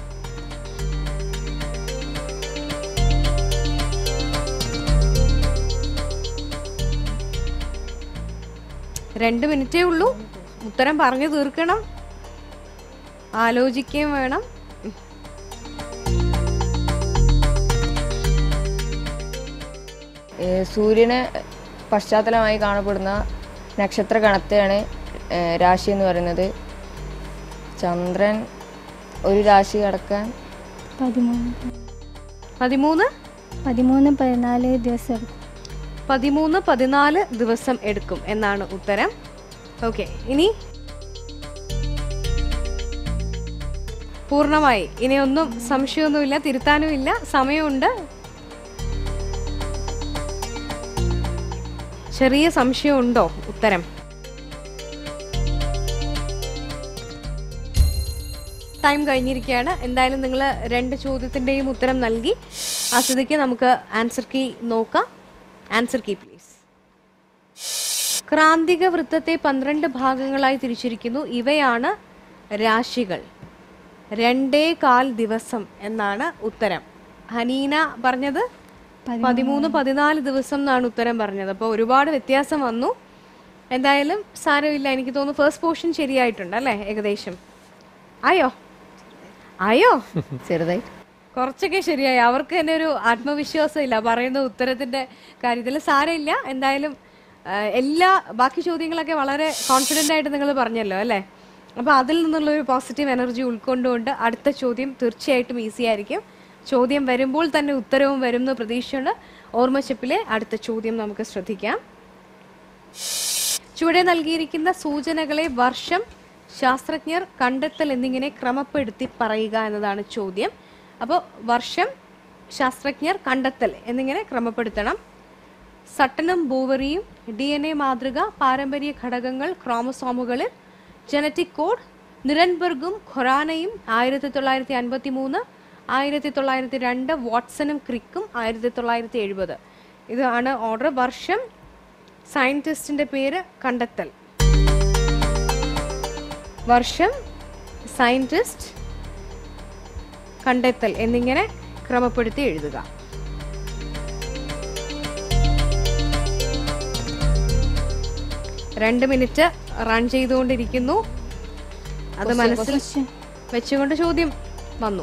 രണ്ട് മിനിറ്റേ ഉള്ളൂ ഉത്തരം പറഞ്ഞു തീർക്കണം ആലോചിക്കുകയും വേണം ഏഹ് സൂര്യന് പശ്ചാത്തലമായി കാണപ്പെടുന്ന നക്ഷത്ര ഗണത്തെയാണ് ഏഹ്, രാശി എന്ന് പറയുന്നത് ചന്ദ്രൻ ഒരു രാശി കടക്കാൻ പതിമൂന്ന് പതിമൂന്ന് പതിമൂന്ന് പതിനാല് ദിവസം എടുക്കും പതിമൂന്ന് പതിനാല് ദിവസം എടുക്കും എന്നാണ് ഉത്തരം ഓക്കെ ഇനി പൂർണ്ണമായി ഇനി ഒന്നും സംശയമൊന്നുമില്ല തിരുത്താനുമില്ല സമയമുണ്ട് ചെറിയ സംശയമുണ്ടോ ഉത്തരം ടൈം കഴിഞ്ഞിരിക്കുകയാണ് എന്തായാലും നിങ്ങൾ രണ്ട് ചോദ്യത്തിൻ്റെയും ഉത്തരം നൽകി ആ സ്ഥിതിക്ക് നമുക്ക് ആൻസർ കീ നോക്കാം ആൻസർ കീ പ്ലീസ് ക്രാന്തിക വൃത്തത്തെ പന്ത്രണ്ട് ഭാഗങ്ങളായി തിരിച്ചിരിക്കുന്നു ഇവയാണ് രാശികൾ രണ്ടേ കാൽ ദിവസം എന്നാണ് ഉത്തരം ഹനീന പറഞ്ഞത് പതിമൂന്ന് പതിനാല് ദിവസം എന്നാണ് ഉത്തരം പറഞ്ഞത് അപ്പോൾ ഒരുപാട് വ്യത്യാസം വന്നു എന്തായാലും സാരമില്ല എനിക്ക് തോന്നുന്നു ഫസ്റ്റ് പോർഷൻ ശരിയായിട്ടുണ്ട് അല്ലേ ഏകദേശം ആയോ ആയോ ചെറുതായി കുറച്ചൊക്കെ ശരിയായി അവർക്ക് തന്നെ ഒരു ആത്മവിശ്വാസം ഇല്ല പറയുന്ന ഉത്തരത്തിന്റെ കാര്യത്തിൽ സാരമില്ല എന്തായാലും ആ, എല്ലാ ബാക്കി ചോദ്യങ്ങളൊക്കെ വളരെ കോൺഫിഡൻ്റ് ആയിട്ട് നിങ്ങൾ പറഞ്ഞല്ലോ അല്ലേ അപ്പോൾ അതിൽ നിന്നുള്ള ഒരു പോസിറ്റീവ് എനർജി ഉൾക്കൊണ്ടുകൊണ്ട് അടുത്ത ചോദ്യം തീർച്ചയായിട്ടും ഈസി ആയിരിക്കും ചോദ്യം വരുമ്പോൾ തന്നെ ഉത്തരവും വരും എന്ന് പ്രതീക്ഷയുണ്ട് ഓർമ്മച്ചപ്പിലെ അടുത്ത ചോദ്യം നമുക്ക് ശ്രദ്ധിക്കാം ചുവടെ നൽകിയിരിക്കുന്ന സൂചനകളെ വർഷം ശാസ്ത്രജ്ഞർ കണ്ടെത്തൽ എന്നിങ്ങനെ ക്രമപ്പെടുത്തി പറയുക എന്നതാണ് ചോദ്യം അപ്പോൾ വർഷം ശാസ്ത്രജ്ഞർ കണ്ടെത്തൽ എന്നിങ്ങനെ ക്രമപ്പെടുത്തണം സട്ടനും ബൂവറിയും ഡി എൻ എ മാതൃക പാരമ്പര്യ ഘടകങ്ങൾ ക്രോമസോമുകളിൽ ജനറ്റിക് കോഡ് നിരൻബർഗും ഖൊറാനയും ആയിരത്തി തൊള്ളായിരത്തി അൻപത്തി മൂന്ന് ആയിരത്തി തൊള്ളായിരത്തി രണ്ട് വാട്സണും ക്രിക്കും ആയിരത്തി തൊള്ളായിരത്തി എഴുപത് ഇതാണ് ഓർഡർ വർഷം സയൻറ്റിസ്റ്റിന്റെ പേര് കണ്ടെത്തൽ വർഷം സയൻറ്റിസ്റ്റ് കണ്ടെത്തൽ എന്നിങ്ങനെ ക്രമപ്പെടുത്തി എഴുതുക രണ്ട് മിനിറ്റ് റൺ ചെയ്തുകൊണ്ടിരിക്കുന്നു അത് മനസ്സിൽ വെച്ചുകൊണ്ട് ചോദ്യം വന്നു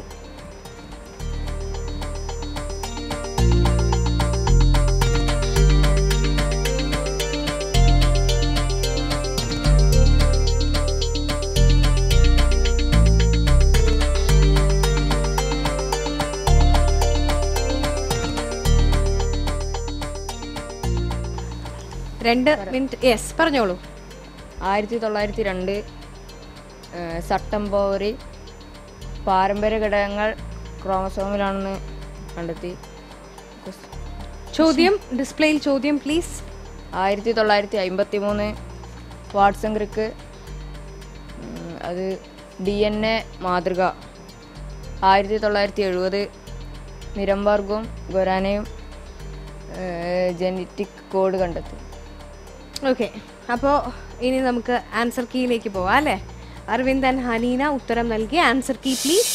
രണ്ട് മിനിറ്റ് യെസ് പറഞ്ഞോളൂ ആയിരത്തി തൊള്ളായിരത്തി രണ്ട് സട്ടംബോവറി പാരമ്പര്യ ഘടകങ്ങൾ ക്രോമസോമിലാണെന്ന് കണ്ടെത്തി ചോദ്യം ഡിസ്പ്ലേയിൽ ചോദ്യം പ്ലീസ് ആയിരത്തി തൊള്ളായിരത്തി അമ്പത്തി മൂന്ന് വാട്സൺ ക്രിക്ക് ഉം, അത് ഡി എൻ എ മാതൃക ആയിരത്തി തൊള്ളായിരത്തി എഴുപത് നിരംബർഗും ഗൊരാനയും ജനറ്റിക് കോഡ് കണ്ടെത്തി ഓക്കെ അപ്പോൾ ഇനി നമുക്ക് ആൻസർ കീയിലേക്ക് പോവാം അല്ലേ അരവിന്ദ് ആൻഡ് ഹനീന ഉത്തരം നൽകി ആൻസർ കീ പ്ലീസ്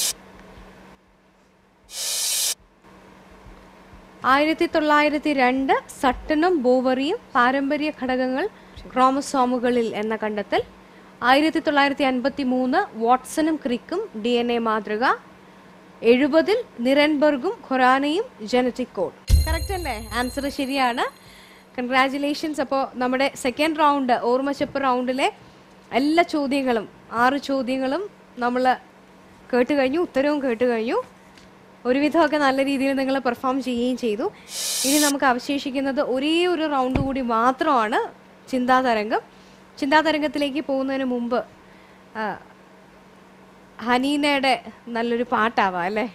ആയിരത്തി തൊള്ളായിരത്തി രണ്ട് സട്ടനും ബോവറിയും പാരമ്പര്യ ഘടകങ്ങൾ ക്രോമസോമുകളിൽ എന്ന കണ്ടെത്തൽ ആയിരത്തി തൊള്ളായിരത്തി അൻപത്തി മൂന്ന് വാട്സണും ക്രിക്കും ഡി എൻ എ മാതൃക എഴുപതിൽ നിരൻബർഗും ഖൊറാനയും ജനറ്റിക് കോഡ് കറക്റ്റ് അല്ലേ ആൻസർ ശരിയാണ് കൺഗ്രാറ്റുലേഷൻസ് അപ്പോൾ നമ്മുടെ സെക്കൻഡ് റൗണ്ട് ഓർമ്മച്ചപ്പ് റൗണ്ടിലെ എല്ലാ ചോദ്യങ്ങളും ആറ് ചോദ്യങ്ങളും നമ്മൾ കേട്ട് കഴിഞ്ഞു ഉത്തരവും കേട്ട് കഴിഞ്ഞു ഒരുവിധമൊക്കെ നല്ല രീതിയിൽ നിങ്ങൾ പെർഫോം ചെയ്യുകയും ചെയ്തു ഇനി നമുക്ക് അവശേഷിക്കുന്നത് ഒരേ ഒരു റൗണ്ട് കൂടി മാത്രമാണ് ചിന്താതരംഗം ചിന്താതരംഗത്തിലേക്ക് പോകുന്നതിന് മുമ്പ് ആ, ഹനീനയുടെ നല്ലൊരു പാട്ടാവാം അല്ലേ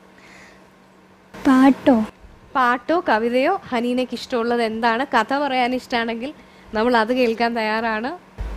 പാട്ടോ പാട്ടോ കവിതയോ ഹനീനയ്ക്ക് ഇഷ്ടമുള്ളത് എന്താണ് കഥ പറയാൻ ഇഷ്ടമാണെങ്കിൽ നമ്മൾ അത് കേൾക്കാൻ തയ്യാറാണ്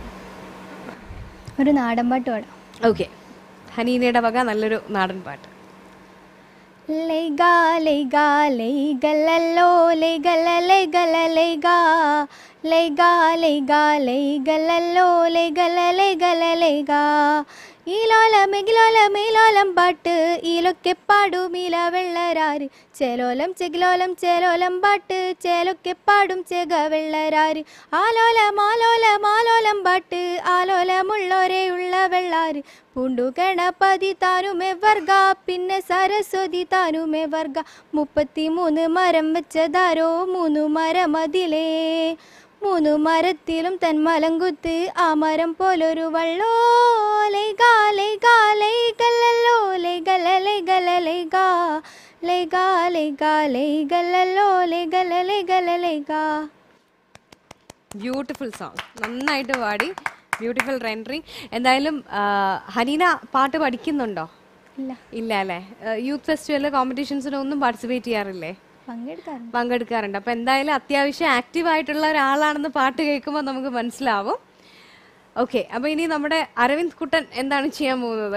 ഒരു നാടൻ പാട്ട് പാടാം ഓക്കെ ഹനീനയുടെ വക നല്ലൊരു നാടൻ പാട്ട് ലൈഗ ലൈഗ ലൈഗലല്ലോ ലൈഗല ലൈഗല ലൈഗ ലൈഗ ലൈഗ ലൈഗലല്ലോ ലൈഗല ലൈഗല ലൈഗ ഈലോലം എകിലോലം ഈലോലം പാട്ട് ഈലൊക്കെ പാടും ഈല വെള്ളരാര് ചേലോലം ചെകിലോലം ചേലോലം പാട്ട് ചേലൊക്കെ പാടും ചെക വെള്ളരാര് ആലോലം ആലോലം ആലോലം പാട്ട് ആലോലമുള്ളോരെ ഉള്ള വെള്ളാര് പൂണ്ടു ഗണപതി താനുമേ വർഗ പിന്നെ സരസ്വതി താനുമേ വർഗ മുപ്പത്തി മൂന്ന് മരം വെച്ചതാരോ മൂന്നു മരം അതിലേ മൂന്നു മരത്തിലും തന്മലങ്കുത്ത് ആ മരം പോലൊരു വള്ളോ ലൈഗാ ലൈഗാ ലൈഗല്ലല്ലോ ലൈഗല ലൈഗല ലൈഗാ ലൈഗാ ലൈഗാ ലൈഗല്ലല്ലോ ലൈഗല ലൈഗല ലൈഗാ ബ്യൂട്ടിഫുൾ സോങ് നന്നായിട്ട് പാടി ബ്യൂട്ടിഫുൾ റെൻഡറിങ് എന്തായാലും ആ, ഹനീന പാട്ട് പഠിക്കുന്നുണ്ടോ ഇല്ല ഇല്ല അല്ലേ യൂത്ത് ഫെസ്റ്റിവൽ കോമ്പറ്റീഷൻസിനൊന്നും പാർട്ടിസിപ്പേറ്റ് ചെയ്യാറില്ലേ പങ്കെടുക്കാറുണ്ട് പങ്കെടുക്കാറുണ്ട് അപ്പം എന്തായാലും അത്യാവശ്യം ആക്റ്റീവ് ആയിട്ടുള്ള ഒരാളാണെന്ന് പാട്ട് കേൾക്കുമ്പോൾ നമുക്ക് മനസ്സിലാവും ഓക്കെ അപ്പോൾ ഇനി നമ്മുടെ അരവിന്ദ് കുട്ടൻ എന്താണ് ചെയ്യാൻ പോകുന്നത്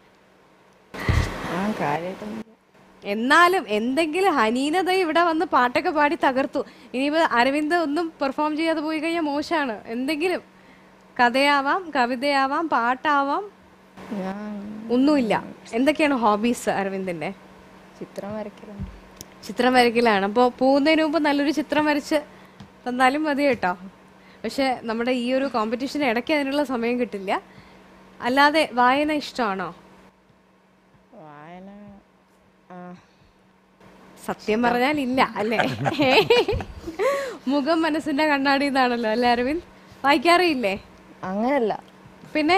ആ കാര്യമായിട്ടൊന്നും എന്നാലും എന്തെങ്കിലും ഹനീനത ഇവിടെ വന്ന് പാട്ടൊക്കെ പാടി തകർത്തു ഇനിയിപ്പോൾ അരവിന്ദ് ഒന്നും പെർഫോം ചെയ്യാതെ പോയി കഴിഞ്ഞാൽ മോശമാണ് എന്തെങ്കിലും കഥയാവാം കവിതയാവാം പാട്ടാവാം ഞാൻ ഒന്നുമില്ല എന്തൊക്കെയാണ് ഹോബീസ് അരവിന്ദിന്റെ ചിത്രം വരയ്ക്കലുണ്ട് ചിത്രം വരയ്ക്കലാണ് അപ്പോൾ പോകുന്നതിന് മുമ്പ് നല്ലൊരു ചിത്രം വരച്ച് തന്നാലും മതി കേട്ടോ പക്ഷെ നമ്മുടെ ഈ ഒരു കോമ്പറ്റീഷന് ഇടയ്ക്ക് അതിനുള്ള സമയം കിട്ടില്ല അല്ലാതെ വായന ഇഷ്ടമാണോ വായന ആ സത്യം പറഞ്ഞാൽ ഇല്ല അല്ലേ മുഖം മനസ്സിന്റെ കണ്ണാടി എന്നാണല്ലോ അല്ലേ അരവിന്ദ് വായിക്കാറില്ലേ അങ്ങനല്ല പിന്നെ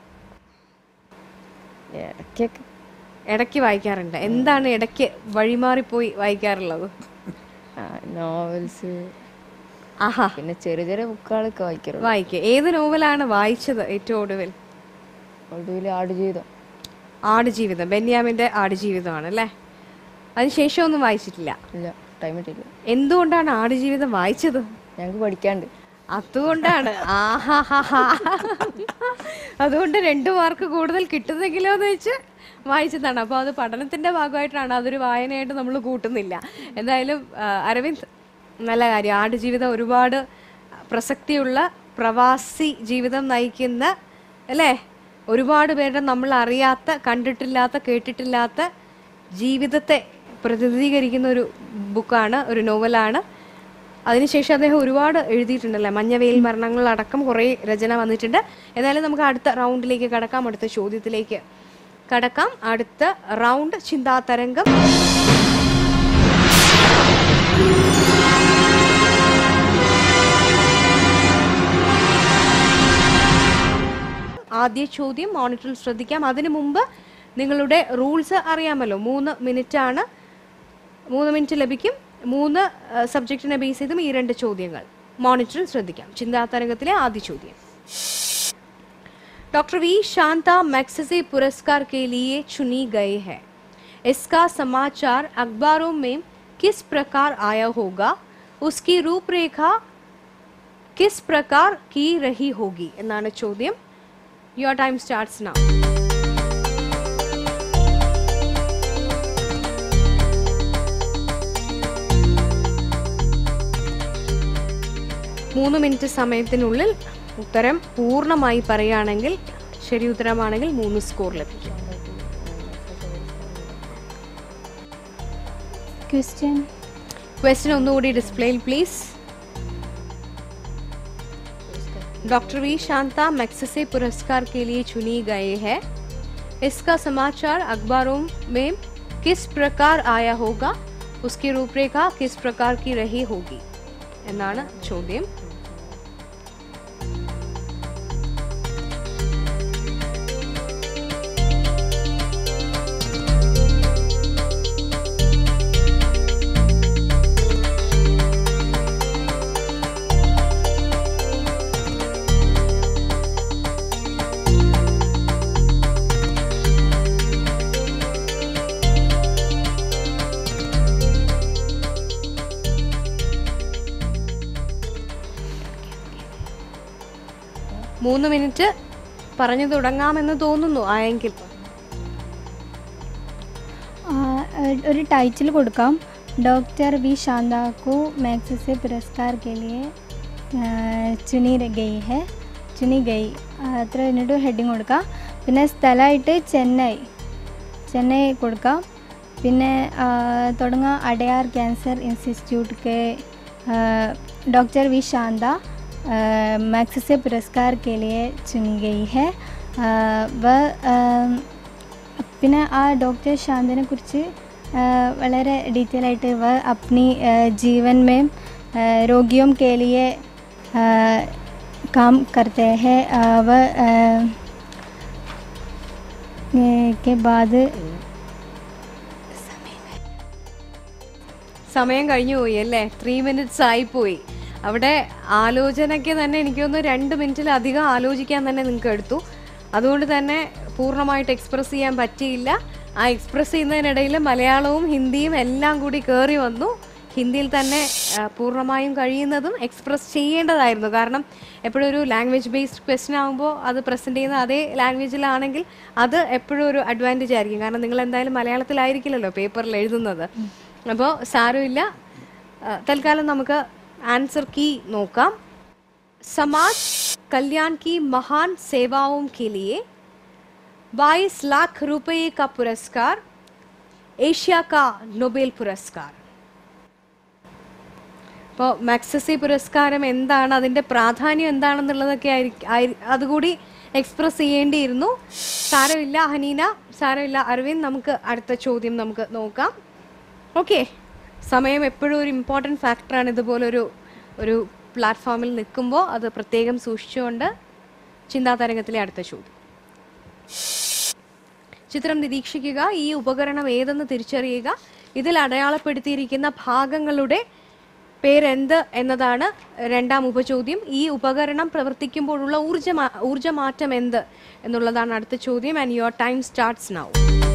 ഇടയ്ക്കൊക്കെ ഇടയ്ക്ക് വായിക്കാറുണ്ട് എന്താണ് ഇടയ്ക്ക് വഴിമാറിപ്പോയി വായിക്കാറുള്ളത് നോവൽസ് ആഹാ പിന്നെ ചെറിയ ചെറിയ ബുക്കുകളൊക്കെ വായിക്കാറുള്ളൂ വായിക്കുക ഏത് നോവലാണ് വായിച്ചത് ഏറ്റവും ഒടുവിൽ ഒടുവിൽ ആടുജീവിതം ആടുജീവിതം ബെന്യാമിന്റെ ആടുജീവിതമാണ് അല്ലേ അതിനുശേഷം ഒന്നും വായിച്ചിട്ടില്ല ഇല്ല ടൈം കിട്ടിയില്ല എന്തുകൊണ്ടാണ് ആടുജീവിതം വായിച്ചത് ഞങ്ങൾക്ക് പഠിക്കാണ്ട് അതുകൊണ്ടാണ് ആഹാഹാഹാ. അതുകൊണ്ട് രണ്ട് മാർക്ക് കൂടുതൽ കിട്ടുന്നെങ്കിലോ എന്ന് വെച്ച് വായിച്ചതാണ് അപ്പോൾ അത് പഠനത്തിന്റെ ഭാഗമായിട്ടാണ് അതൊരു വായനയായിട്ട് നമ്മൾ കൂട്ടുന്നില്ല എന്തായാലും ആ, അരവിന്ദ് നല്ല കാര്യം ആടുജീവിതം ഒരുപാട് പ്രസക്തിയുള്ള പ്രവാസി ജീവിതം നയിക്കുന്ന അല്ലേ ഒരുപാട് പേരുടെ നമ്മൾ അറിയാത്ത കണ്ടിട്ടില്ലാത്ത കേട്ടിട്ടില്ലാത്ത ജീവിതത്തെ പ്രതിനിധീകരിക്കുന്ന ഒരു ബുക്കാണ് ഒരു നോവലാണ് അതിനുശേഷം അദ്ദേഹം ഒരുപാട് എഴുതിയിട്ടുണ്ടല്ലേ മഞ്ഞവെയിൽ മരണങ്ങൾ അടക്കം കുറേ രചന വന്നിട്ടുണ്ട് എന്നാലും നമുക്ക് അടുത്ത റൗണ്ടിലേക്ക് കടക്കാം അടുത്ത ചോദ്യത്തിലേക്ക് കടക്കാം അടുത്ത റൗണ്ട് ചിന്താതരംഗം ആദ്യ ചോദ്യം മോണിറ്ററിൽ ശ്രദ്ധിക്കാം അതിനു മുമ്പ് നിങ്ങളുടെ റൂൾസ് അറിയാമല്ലോ മൂന്ന് മിനിറ്റ് ആണ് മൂന്ന് മിനിറ്റ് ലഭിക്കും മൂന്ന് സബ്ജക്റ്റിനെ ബേസ് ചെയ്തും ഈ രണ്ട് ചോദ്യങ്ങൾ മോണിറ്ററിൽ ശ്രദ്ധിക്കാം ചിന്താതരംഗത്തിലെ ആദ്യ ചോദ്യം डॉक्टर वी शांता मैक्सेसे पुरस्कार के लिए चुनी गए हैं इसका समाचार अखबारों में किस प्रकार आया होगा उसकी रूपरेखा किस प्रकार की रही होगी എന്നാണ് ചോദ്യം യുവർ ടൈം സ്റ്റാർട്ട്സ് നൗ മൂന്ന് മിനിറ്റ് സമയത്തിനുള്ളിൽ ഉത്തരം പൂർണ്ണമായി പറയുകയാണെങ്കിൽ ശരി ഉത്തരമാണെങ്കിൽ മൂന്ന് സ്കോർ ലഭിക്കും ക്വസ്റ്റ്യൻ क्वेश्चन ഒന്നുകൂടി ഡിസ്പ്ലേയിൽ please doctor V Shanta Magsaysay पुरस्कार के लिए चुनी गए हैं इसका समाचार अखबारों में किस प्रकार आया होगा उसकी रूपरेखा किस प्रकार की रही होगी എന്നാണ് ചോദ്യം മൂന്ന് മിനിറ്റ് പറഞ്ഞു തുടങ്ങാമെന്ന് തോന്നുന്നു ആയെങ്കിൽ ആ, ഒരു ടൈറ്റിൽ കൊടുക്കാം डॉक्टर वी शांता को मैक्सेसे पुरस्कार के लिए ആ, ചുനി ഗയി ഹെ ചുനി ഗയി ആ, അത്ര എന്നിട്ട് ഹെഡിങ് കൊടുക്കാം പിന്നെ സ്ഥലമായിട്ട് ചെന്നൈ ചെന്നൈ കൊടുക്കാം പിന്നെ ആ, തുടങ്ങാം അടയാർ ക്യാൻസർ ഇൻസ്റ്റിറ്റ്യൂട്ട് के डॉक्टर वी शांता मैक्सेसे पुरस्कार के लिए चुनी गई है ആ, वह ആ, പിന്നെ ആ ഡോക്ടർ ശാന്തനെ കുറിച്ച് വളരെ ഡീറ്റെയിൽ ആയിട്ട് വ अपनी जीवन में रोगियों के लिए काम करते हैं अ, वह अ, ए, के बाद സമയം കഴിഞ്ഞു പോയി അല്ലേ ത്രീ മിനിറ്റ്സ് ആയിപ്പോയി അവിടെ ആലോചനയ്ക്ക് തന്നെ എനിക്ക് തോന്നുന്നു രണ്ട് മിനിറ്റിലധികം ആലോചിക്കാൻ തന്നെ നിങ്ങൾക്ക് എടുത്തു അതുകൊണ്ട് തന്നെ പൂർണ്ണമായിട്ട് എക്സ്പ്രസ് ചെയ്യാൻ പറ്റിയില്ല ആ എക്സ്പ്രസ് ചെയ്യുന്നതിനിടയിൽ മലയാളവും ഹിന്ദിയും എല്ലാം കൂടി കയറി വന്നു ഹിന്ദിയിൽ തന്നെ ആ, പൂർണ്ണമായും കഴിയുന്നതും എക്സ്പ്രസ് ചെയ്യേണ്ടതായിരുന്നു കാരണം എപ്പോഴും ഒരു ലാംഗ്വേജ് ബേസ്ഡ് ക്വസ്റ്റ്യൻ ആകുമ്പോൾ അത് പ്രസൻറ്റ് ചെയ്യുന്ന അതേ ലാംഗ്വേജിലാണെങ്കിൽ അത് എപ്പോഴും ഒരു അഡ്വാൻറ്റേജ് ആയിരിക്കും കാരണം നിങ്ങൾ എന്തായാലും മലയാളത്തിലായിരിക്കില്ലല്ലോ പേപ്പറിൽ എഴുതുന്നത് അപ്പോൾ സാരമില്ല ആ, തൽക്കാലം നമുക്ക് ആൻസർ കീ നോക്കാം समाज कल्याण की महान सेवाओं के लिए 22 लाख रुपए का पुरस्कार एशिया का नोबेल पुरस्कार അപ്പോൾ മാക്സസി പുരസ്കാരം എന്താണ് അതിൻ്റെ പ്രാധാന്യം എന്താണെന്നുള്ളതൊക്കെ ആയിരിക്കും ആയിരി- അതുകൂടി എക്സ്പ്രസ് ചെയ്യേണ്ടിയിരുന്നു സാരമില്ല ഹനീന സാരമില്ല അരവിന്ദ് നമുക്ക് അടുത്ത ചോദ്യം നമുക്ക് നോക്കാം ഓക്കെ സമയം എപ്പോഴും ഒരു ഇമ്പോർട്ടൻറ്റ് ഫാക്ടറാണ് ഇതുപോലൊരു ഒരു പ്ലാറ്റ്ഫോമിൽ നിൽക്കുമ്പോൾ അത് പ്രത്യേകം സൂക്ഷിച്ചുകൊണ്ട് ചിന്താതരംഗത്തിലെ അടുത്ത ചോദ്യം ചിത്രം നിരീക്ഷിക്കുക ഈ ഉപകരണം ഏതെന്ന് തിരിച്ചറിയുക ഇതിൽ അടയാളപ്പെടുത്തിയിരിക്കുന്ന ഭാഗങ്ങളുടെ പേരെന്ത് എന്നതാണ് രണ്ടാം ഉപചോദ്യം ഈ ഉപകരണം പ്രവർത്തിക്കുമ്പോഴുള്ള ഊർജ്ജ ഊർജ്ജമാറ്റം എന്ത് എന്നുള്ളതാണ് അടുത്ത ചോദ്യം and your time starts now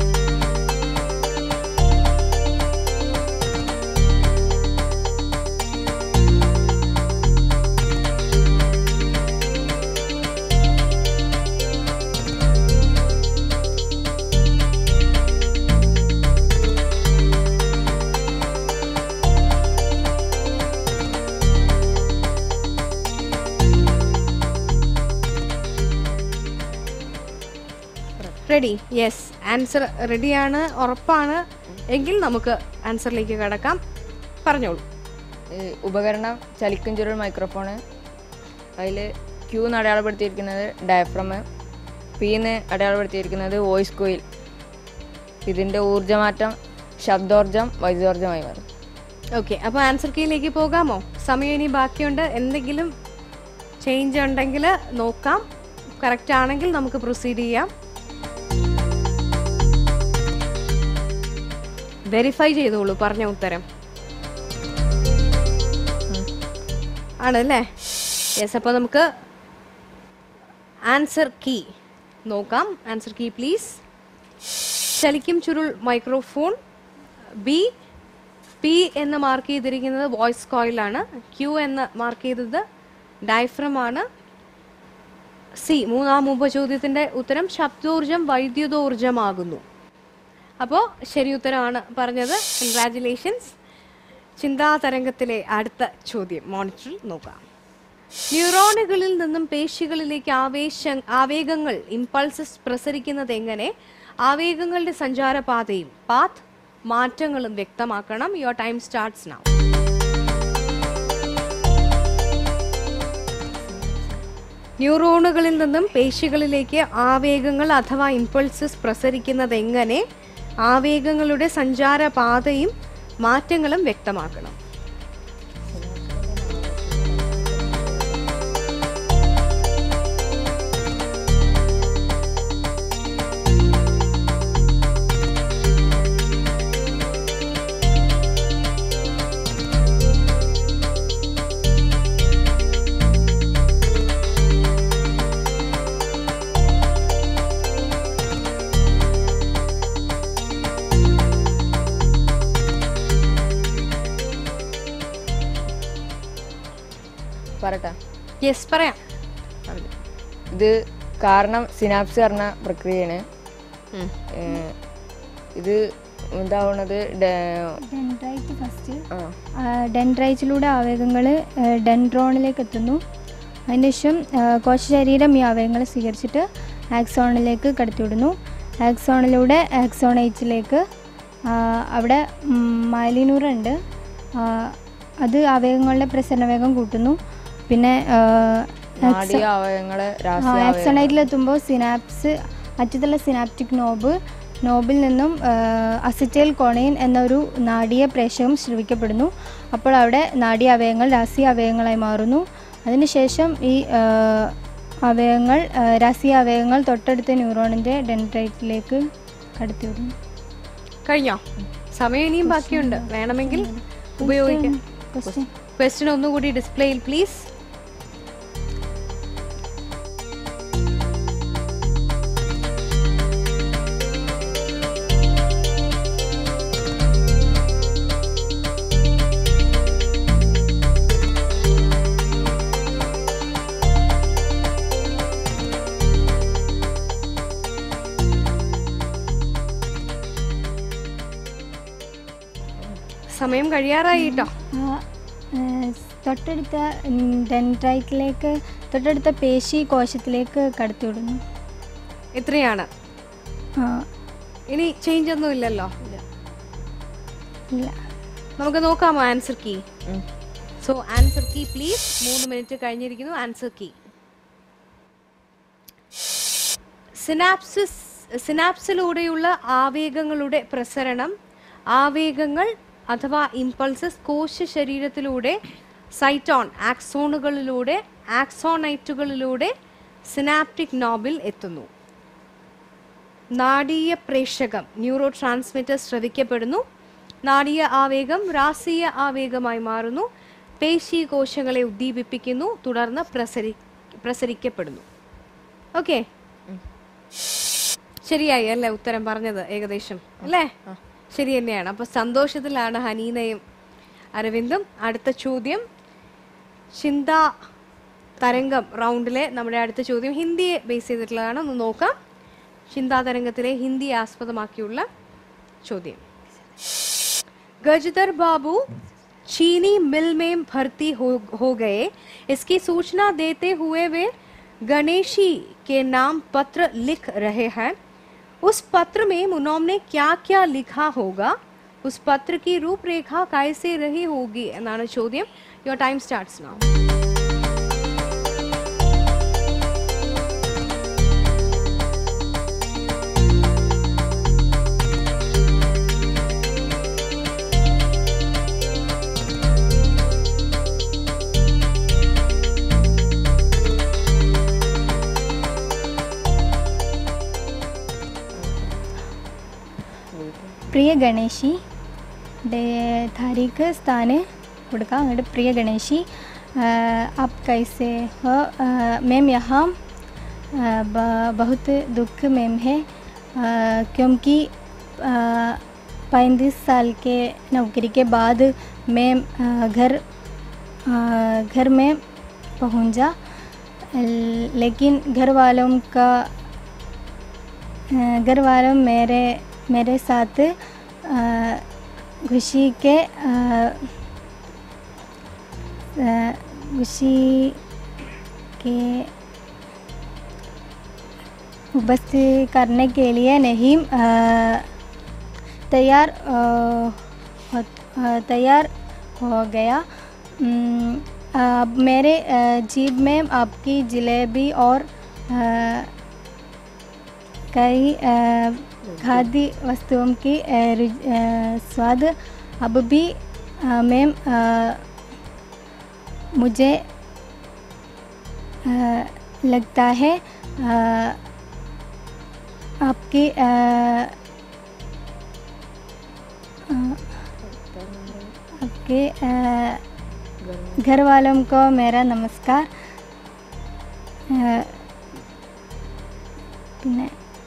ready yes answer റെഡിയാണ് ഉറപ്പാണ് എങ്കിൽ നമുക്ക് ആൻസറിലേക്ക് കടക്കാം പറഞ്ഞോളൂ ഈ ഉപകരണം ചലിക്കും ചുരുൾ മൈക്രോഫോണ് അതിൽ ക്യൂ എന്ന് അടയാളപ്പെടുത്തിയിരിക്കുന്നത് ഡയഫ്രം പീന്ന് അടയാളപ്പെടുത്തിയിരിക്കുന്നത് വോയിസ് കോയിൽ ഇതിൻ്റെ ഊർജ്ജമാറ്റം ശബ്ദോർജം വൈദ്യോർജമായി മാറും ഓക്കെ അപ്പോൾ ആൻസർ കീയിലേക്ക് പോകാമോ സമയം ഇനി ബാക്കിയുണ്ട് എന്തെങ്കിലും ചേഞ്ച് ഉണ്ടെങ്കിൽ നോക്കാം കറക്റ്റ് ആണെങ്കിൽ നമുക്ക് പ്രൊസീഡ് ചെയ്യാം വെരിഫൈ ചെയ്തോളൂ പറഞ്ഞ ഉത്തരം ആണല്ലേ യെസ് അപ്പോൾ നമുക്ക് ആൻസർ കീ നോക്കാം ആൻസർ കീ പ്ലീസ് ചലിക്കും ചുരുൾ മൈക്രോഫോൺ ബി പി എന്ന് മാർക്ക് ചെയ്തിരിക്കുന്നത് വോയിസ് കോയിലാണ് ക്യൂ എന്ന് മാർക്ക് ചെയ്തത് ഡയഫ്രം ആണ് സി മൂന്നാം ഉപചോദ്യത്തിന്റെ ഉത്തരം ശബ്ദോർജം വൈദ്യുതോർജമാകുന്നു അപ്പോൾ ശരി ഉത്തരമാണ് പറഞ്ഞത് കൺഗ്രാറ്റുലേഷൻസ് ചിന്താതരംഗത്തിലെ അടുത്ത ചോദ്യം മോണിറ്ററിൽ നോക്കാം ന്യൂറോണുകളിൽ നിന്നും പേശികളിലേക്ക് ആവേശ ആവേഗങ്ങൾ ഇമ്പൾസസ് പ്രസരിക്കുന്നത് എങ്ങനെ ആവേഗങ്ങളുടെ സഞ്ചാരപാതയും പാത്ത് മാറ്റങ്ങളും വ്യക്തമാക്കണം യുവർ ടൈം സ്റ്റാർട്ട്സ് നൗ ന്യൂറോണുകളിൽ നിന്നും പേശികളിലേക്ക് ആവേഗങ്ങൾ അഥവാ ഇമ്പൾസസ് പ്രസരിക്കുന്നത് എങ്ങനെ ആവേഗങ്ങളുടെ സഞ്ചാരപാതയും മാറ്റങ്ങളും വ്യക്തമാക്കണം പറട്ടാ യെസ് പറയാം ഇത് കാരണം സിനാപ്സ് പറഞ്ഞ പ്രക്രിയയാണ് ഉം. ഏഹ് ഇത് ഇതാവുന്നത് ഡ- ഡെൻഡ്രൈറ്റ് ഫസ്റ്റ് ആ ഡെൻഡ്രൈറ്റിലൂടെ ആവേഗങ്ങൾ ഡെൻഡ്രോണിലേക്ക് എത്തുന്നു അതിനുശേഷം കോശശരീരം ഈ ആവേഗങ്ങൾ സ്വീകരിച്ചിട്ട് ആക്സോണിലേക്ക് കടത്തിവിടുന്നു ആക്സോണിലൂടെ ആക്സോൺ എയ്റ്റിലേക്ക് അവിടെ മൈലിനൂറുണ്ട് അത് ആവേഗങ്ങളുടെ പ്രസരണവേഗം കൂട്ടുന്നു പിന്നെ നാഡീയ അവയവങ്ങളെ രാഷ്ട്രീയ ആക്സോണൈറ്റിലെത്തുമ്പോൾ സിനാപ്സ് അറ്റത്തുള്ള സിനാപ്റ്റിക് നോബ് നോബിൽ നിന്നും അസിറ്റൈൽ കോണൈൻ എന്നൊരു നാഡീയ പ്രേഷകം ശ്രവിക്കപ്പെടുന്നു അപ്പോൾ അവിടെ നാഡീയ അവയവങ്ങൾ രാസീയ അവയവങ്ങളായി മാറുന്നു അതിനുശേഷം ഈ ആ, അവയവങ്ങൾ ആ, രാശീയ അവയവങ്ങൾ തൊട്ടടുത്ത ന്യൂറോണിൻ്റെ ഡെൻഡ്രൈറ്റിലേക്ക് കടത്തിവിടുന്നു കഴിഞ്ഞോ സമയം ഇനിയും ബാക്കിയുണ്ട് വേണമെങ്കിൽ ഉപയോഗിക്കാം ക്വസ്റ്റ്യൻ ക്വസ്റ്റ്യൻ ഒന്നുകൂടി ഡിസ്പ്ലേയിൽ പ്ലീസ് സമയം കഴിയാറായി കേട്ടോ ആ, ആ, തൊട്ടടുത്ത ഡെൻഡ്രൈറ്റിലേക്ക് തൊട്ടടുത്ത പേശി കോശത്തിലേക്ക് കടത്തിവിടുന്നു ഇത്രയാണ് ആ, ഇനി ചേഞ്ച് ഒന്നും ഇല്ലല്ലോ ഇല്ല നമുക്ക് നോക്കാമോ answer key so answer key please മൂന്ന് മിനിറ്റ് കഴിഞ്ഞിരിക്കുന്നു ആൻസർ കീ സിനാപ്സിസ് സിനാപ്സിലൂടെയുള്ള ആവേഗങ്ങളുടെ പ്രസരണം ആവേഗങ്ങൾ അഥവാ ഇമ്പൾസസ് കോശ ശരീരത്തിലൂടെ സൈറ്റോൺ ആക്സോണുകളിലൂടെ ആക്സോണൈറ്റുകളിലൂടെ സിനാപ്റ്റിക് നോബിൽ എത്തുന്നു നാടീയ പ്രേഷകം ന്യൂറോ ട്രാൻസ്മിറ്റർ സ്രവിക്കപ്പെടുന്നു നാടീയ ആവേഗം രാസീയ ആവേഗമായി മാറുന്നു പേശി കോശങ്ങളെ ഉദ്ദീപിപ്പിക്കുന്നു തുടർന്ന് പ്രസരി പ്രസരിക്കപ്പെടുന്നു ഓക്കെ ശരിയായി അല്ലേ ഉത്തരം പറഞ്ഞത് ഏകദേശം അല്ലേ ശരി തന്നെയാണ് അപ്പൊ സന്തോഷത്തിലാണ് ഹനീനയും അരവിന്ദും അടുത്ത ചോദ്യം ചിന്ത തരംഗം റൗണ്ടിലെ നമ്മുടെ അടുത്ത ചോദ്യം ഹിന്ദിയെ ബേസ് ചെയ്തിട്ടുള്ളതാണ് ഒന്ന് നോക്കാം ചിന്താ തരംഗത്തിലെ ഹിന്ദി ആസ്പദമാക്കിയുള്ള ചോദ്യം गजदर बाबू चीनी मिल में भर्ती हो, हो गए इसकी सूचना देते हुए वे गणेशी के नाम पत्र लिख रहे हैं उस पत्र में मुनोम ने क्या क्या लिखा होगा उस पत्र की रूपरेखा कैसे रही होगी എന്നാണ് ചോദ്യം your time starts now Priya ഗണേശി ഡേ- താരീഖ് സ്ഥാന് കൊടുക്കാം അങ്ങോട്ട് പ്രിയ ഗണേശി आप कैसे हो आ, मैम यहाँ आ, ब- बहुत दुख मैम है आ, क्योंकि पैंतीस साल के नौकरी के बाद मैं आ, घर आ, घर में पहुंचा ल- लेकिन घर वालों का अ, घर वालों मेरे मेरे साथ अ, खुशी के अ, अ, खुशी के उपस्थित करने के लिए नहीं अ, तैयार अ, हो- अ, तैयार हो गया उम, अब मेरे अ, जीभ में आपकी जलेबी और अ, कई अ, खाद्य वस्तुओं की अ, रुच- अ, स्वाद अब भी अ, मैम अ, मुझे अ, लगता है अ, आपकी अ, अ, आपके अ, घर वालों को मेरा नमस्कार अ, പിന്നെ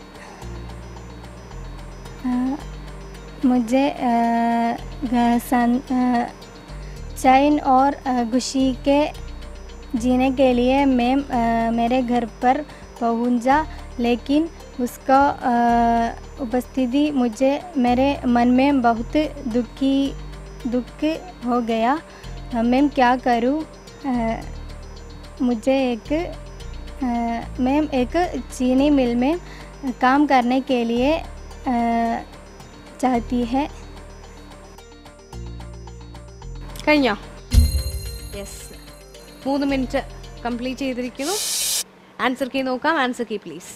आ, मुझे आ, घ- सन- आ, चैन और आ, खुशी के जीने के लिए मैं आ, मेरे घर पर पहुंचा लेकिन उसका आ, उपस्थिति मुझे मेरे मन में बहुत दुखी दुख हो गया आ, मैं क्या करूं आ, मुझे एक अ, मैम एक चीनी मिल में काम करने के लिए अ, चाहती है കഴിഞ്ഞോ യെസ് മൂന്ന് മിനിറ്റ് കംപ്ലീറ്റ് ചെയ്തിരിക്കുന്നു ആൻസർ കീ നോക്കാം ആൻസർ കീ പ്ലീസ്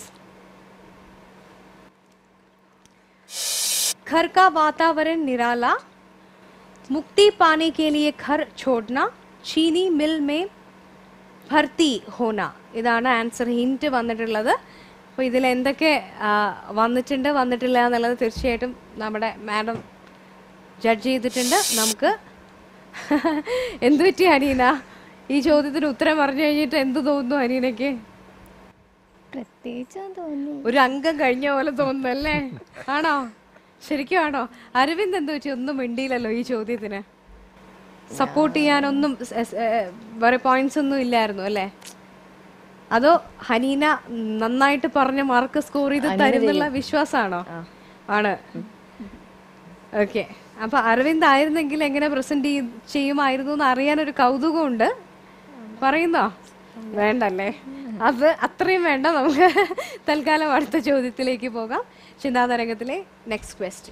घर का वातावरण निराला मुक्ति पाने के लिए घर छोड़ना चीनी मिल में ഭർത്തി ഹോന ഇതാണ് ആൻസർ ഹിന്റ് വന്നിട്ടുള്ളത് അപ്പോൾ ഇതിൽ എന്തൊക്കെ ആ, വന്നിട്ടുണ്ട് വന്നിട്ടില്ല എന്നുള്ളത് തീർച്ചയായിട്ടും നമ്മുടെ മാഡം ജഡ്ജ് ചെയ്തിട്ടുണ്ട് നമുക്ക് എന്ത് പറ്റി അനീന ഈ ചോദ്യത്തിന് ഉത്തരം പറഞ്ഞു കഴിഞ്ഞിട്ട് എന്ത് തോന്നുന്നു അനീനയ്ക്ക് പ്രത്യേകിച്ച് തോന്നി ഒരു അംഗം കഴിഞ്ഞ പോലെ തോന്നുന്നു അല്ലേ ആണോ ശരിക്കും ആണോ അരവിന്ദ് എന്ത് പറ്റി ഒന്നും മിണ്ടിയില്ലല്ലോ ഈ ചോദ്യത്തിന് സപ്പോർട്ട് ചെയ്യാനൊന്നും സ്- സ്- ഏ, വേറെ പോയിന്റ്സ് ഒന്നും ഇല്ലായിരുന്നു അല്ലേ അതോ ഹനീന നന്നായിട്ട് പറഞ്ഞ മാർക്ക് സ്കോർ ചെയ്ത് തരുന്നുള്ള വിശ്വാസമാണോ ആണ് ഓക്കെ അപ്പൊ അരവിന്ദ് ആയിരുന്നെങ്കിൽ എങ്ങനെ പ്രസന്റ് ചെയ്യുമായിരുന്നു എന്ന് അറിയാനൊരു കൗതുകമുണ്ട് പറയുന്നോ വേണ്ടല്ലേ അത് അത്രയും വേണ്ട നമുക്ക് തൽക്കാലം അടുത്ത ചോദ്യത്തിലേക്ക് പോകാം ചിന്താതരംഗത്തിലെ നെക്സ്റ്റ് ക്വസ്റ്റ്യൻ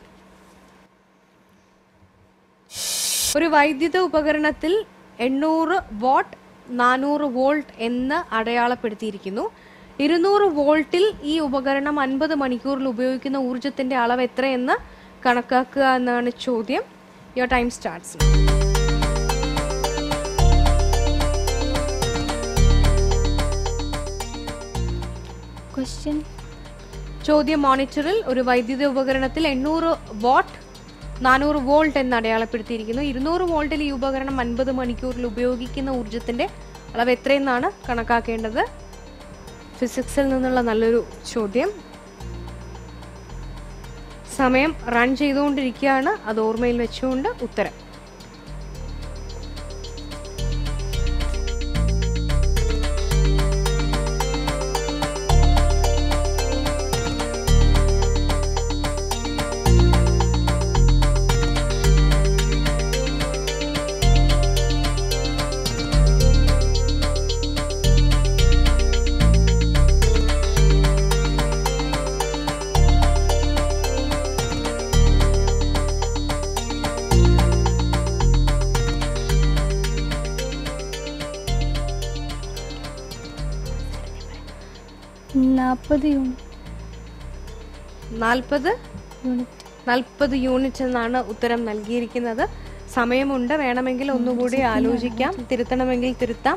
ഒരു വൈദ്യുത ഉപകരണത്തിൽ എണ്ണൂറ് വാട്ട് നാനൂറ് വോൾട്ട് എന്ന് അടയാളപ്പെടുത്തിയിരിക്കുന്നു ഇരുന്നൂറ് വോൾട്ടിൽ ഈ ഉപകരണം അൻപത് മണിക്കൂറിൽ ഉപയോഗിക്കുന്ന ഊർജത്തിന്റെ അളവ് എത്രയെന്ന് കണക്കാക്കുക എന്നാണ് ചോദ്യം യുവർ ടൈം സ്റ്റാർട്ട്സ് ക്വസ്റ്റ്യൻ ചോദ്യം മോണിറ്ററിൽ ഒരു വൈദ്യുത ഉപകരണത്തിൽ എണ്ണൂറ് വാട്ട് നാനൂറ് വോൾട്ട് എന്ന് അടയാളപ്പെടുത്തിയിരിക്കുന്നു ഇരുന്നൂറ് വോൾട്ടിൽ ഈ ഉപകരണം അൻപത് മണിക്കൂറിൽ ഉപയോഗിക്കുന്ന ഊർജത്തിന്റെ അളവ് എത്രയെന്നാണ് കണക്കാക്കേണ്ടത് ഫിസിക്സിൽ നിന്നുള്ള നല്ലൊരു ചോദ്യം സമയം റൺ ചെയ്തുകൊണ്ടിരിക്കുകയാണ് അത് ഓർമ്മയിൽ വെച്ചുകൊണ്ട് ഉത്തരം നാൽപ്പത് യൂണിറ്റ് നാൽപ്പത് യൂണിറ്റ് നാൽപ്പത് യൂണിറ്റ് എന്നാണ് ഉത്തരം നൽകിയിരിക്കുന്നത് സമയമുണ്ട് വേണമെങ്കിൽ ഒന്നുകൂടി ആലോചിക്കാം തിരുത്തണമെങ്കിൽ തിരുത്താം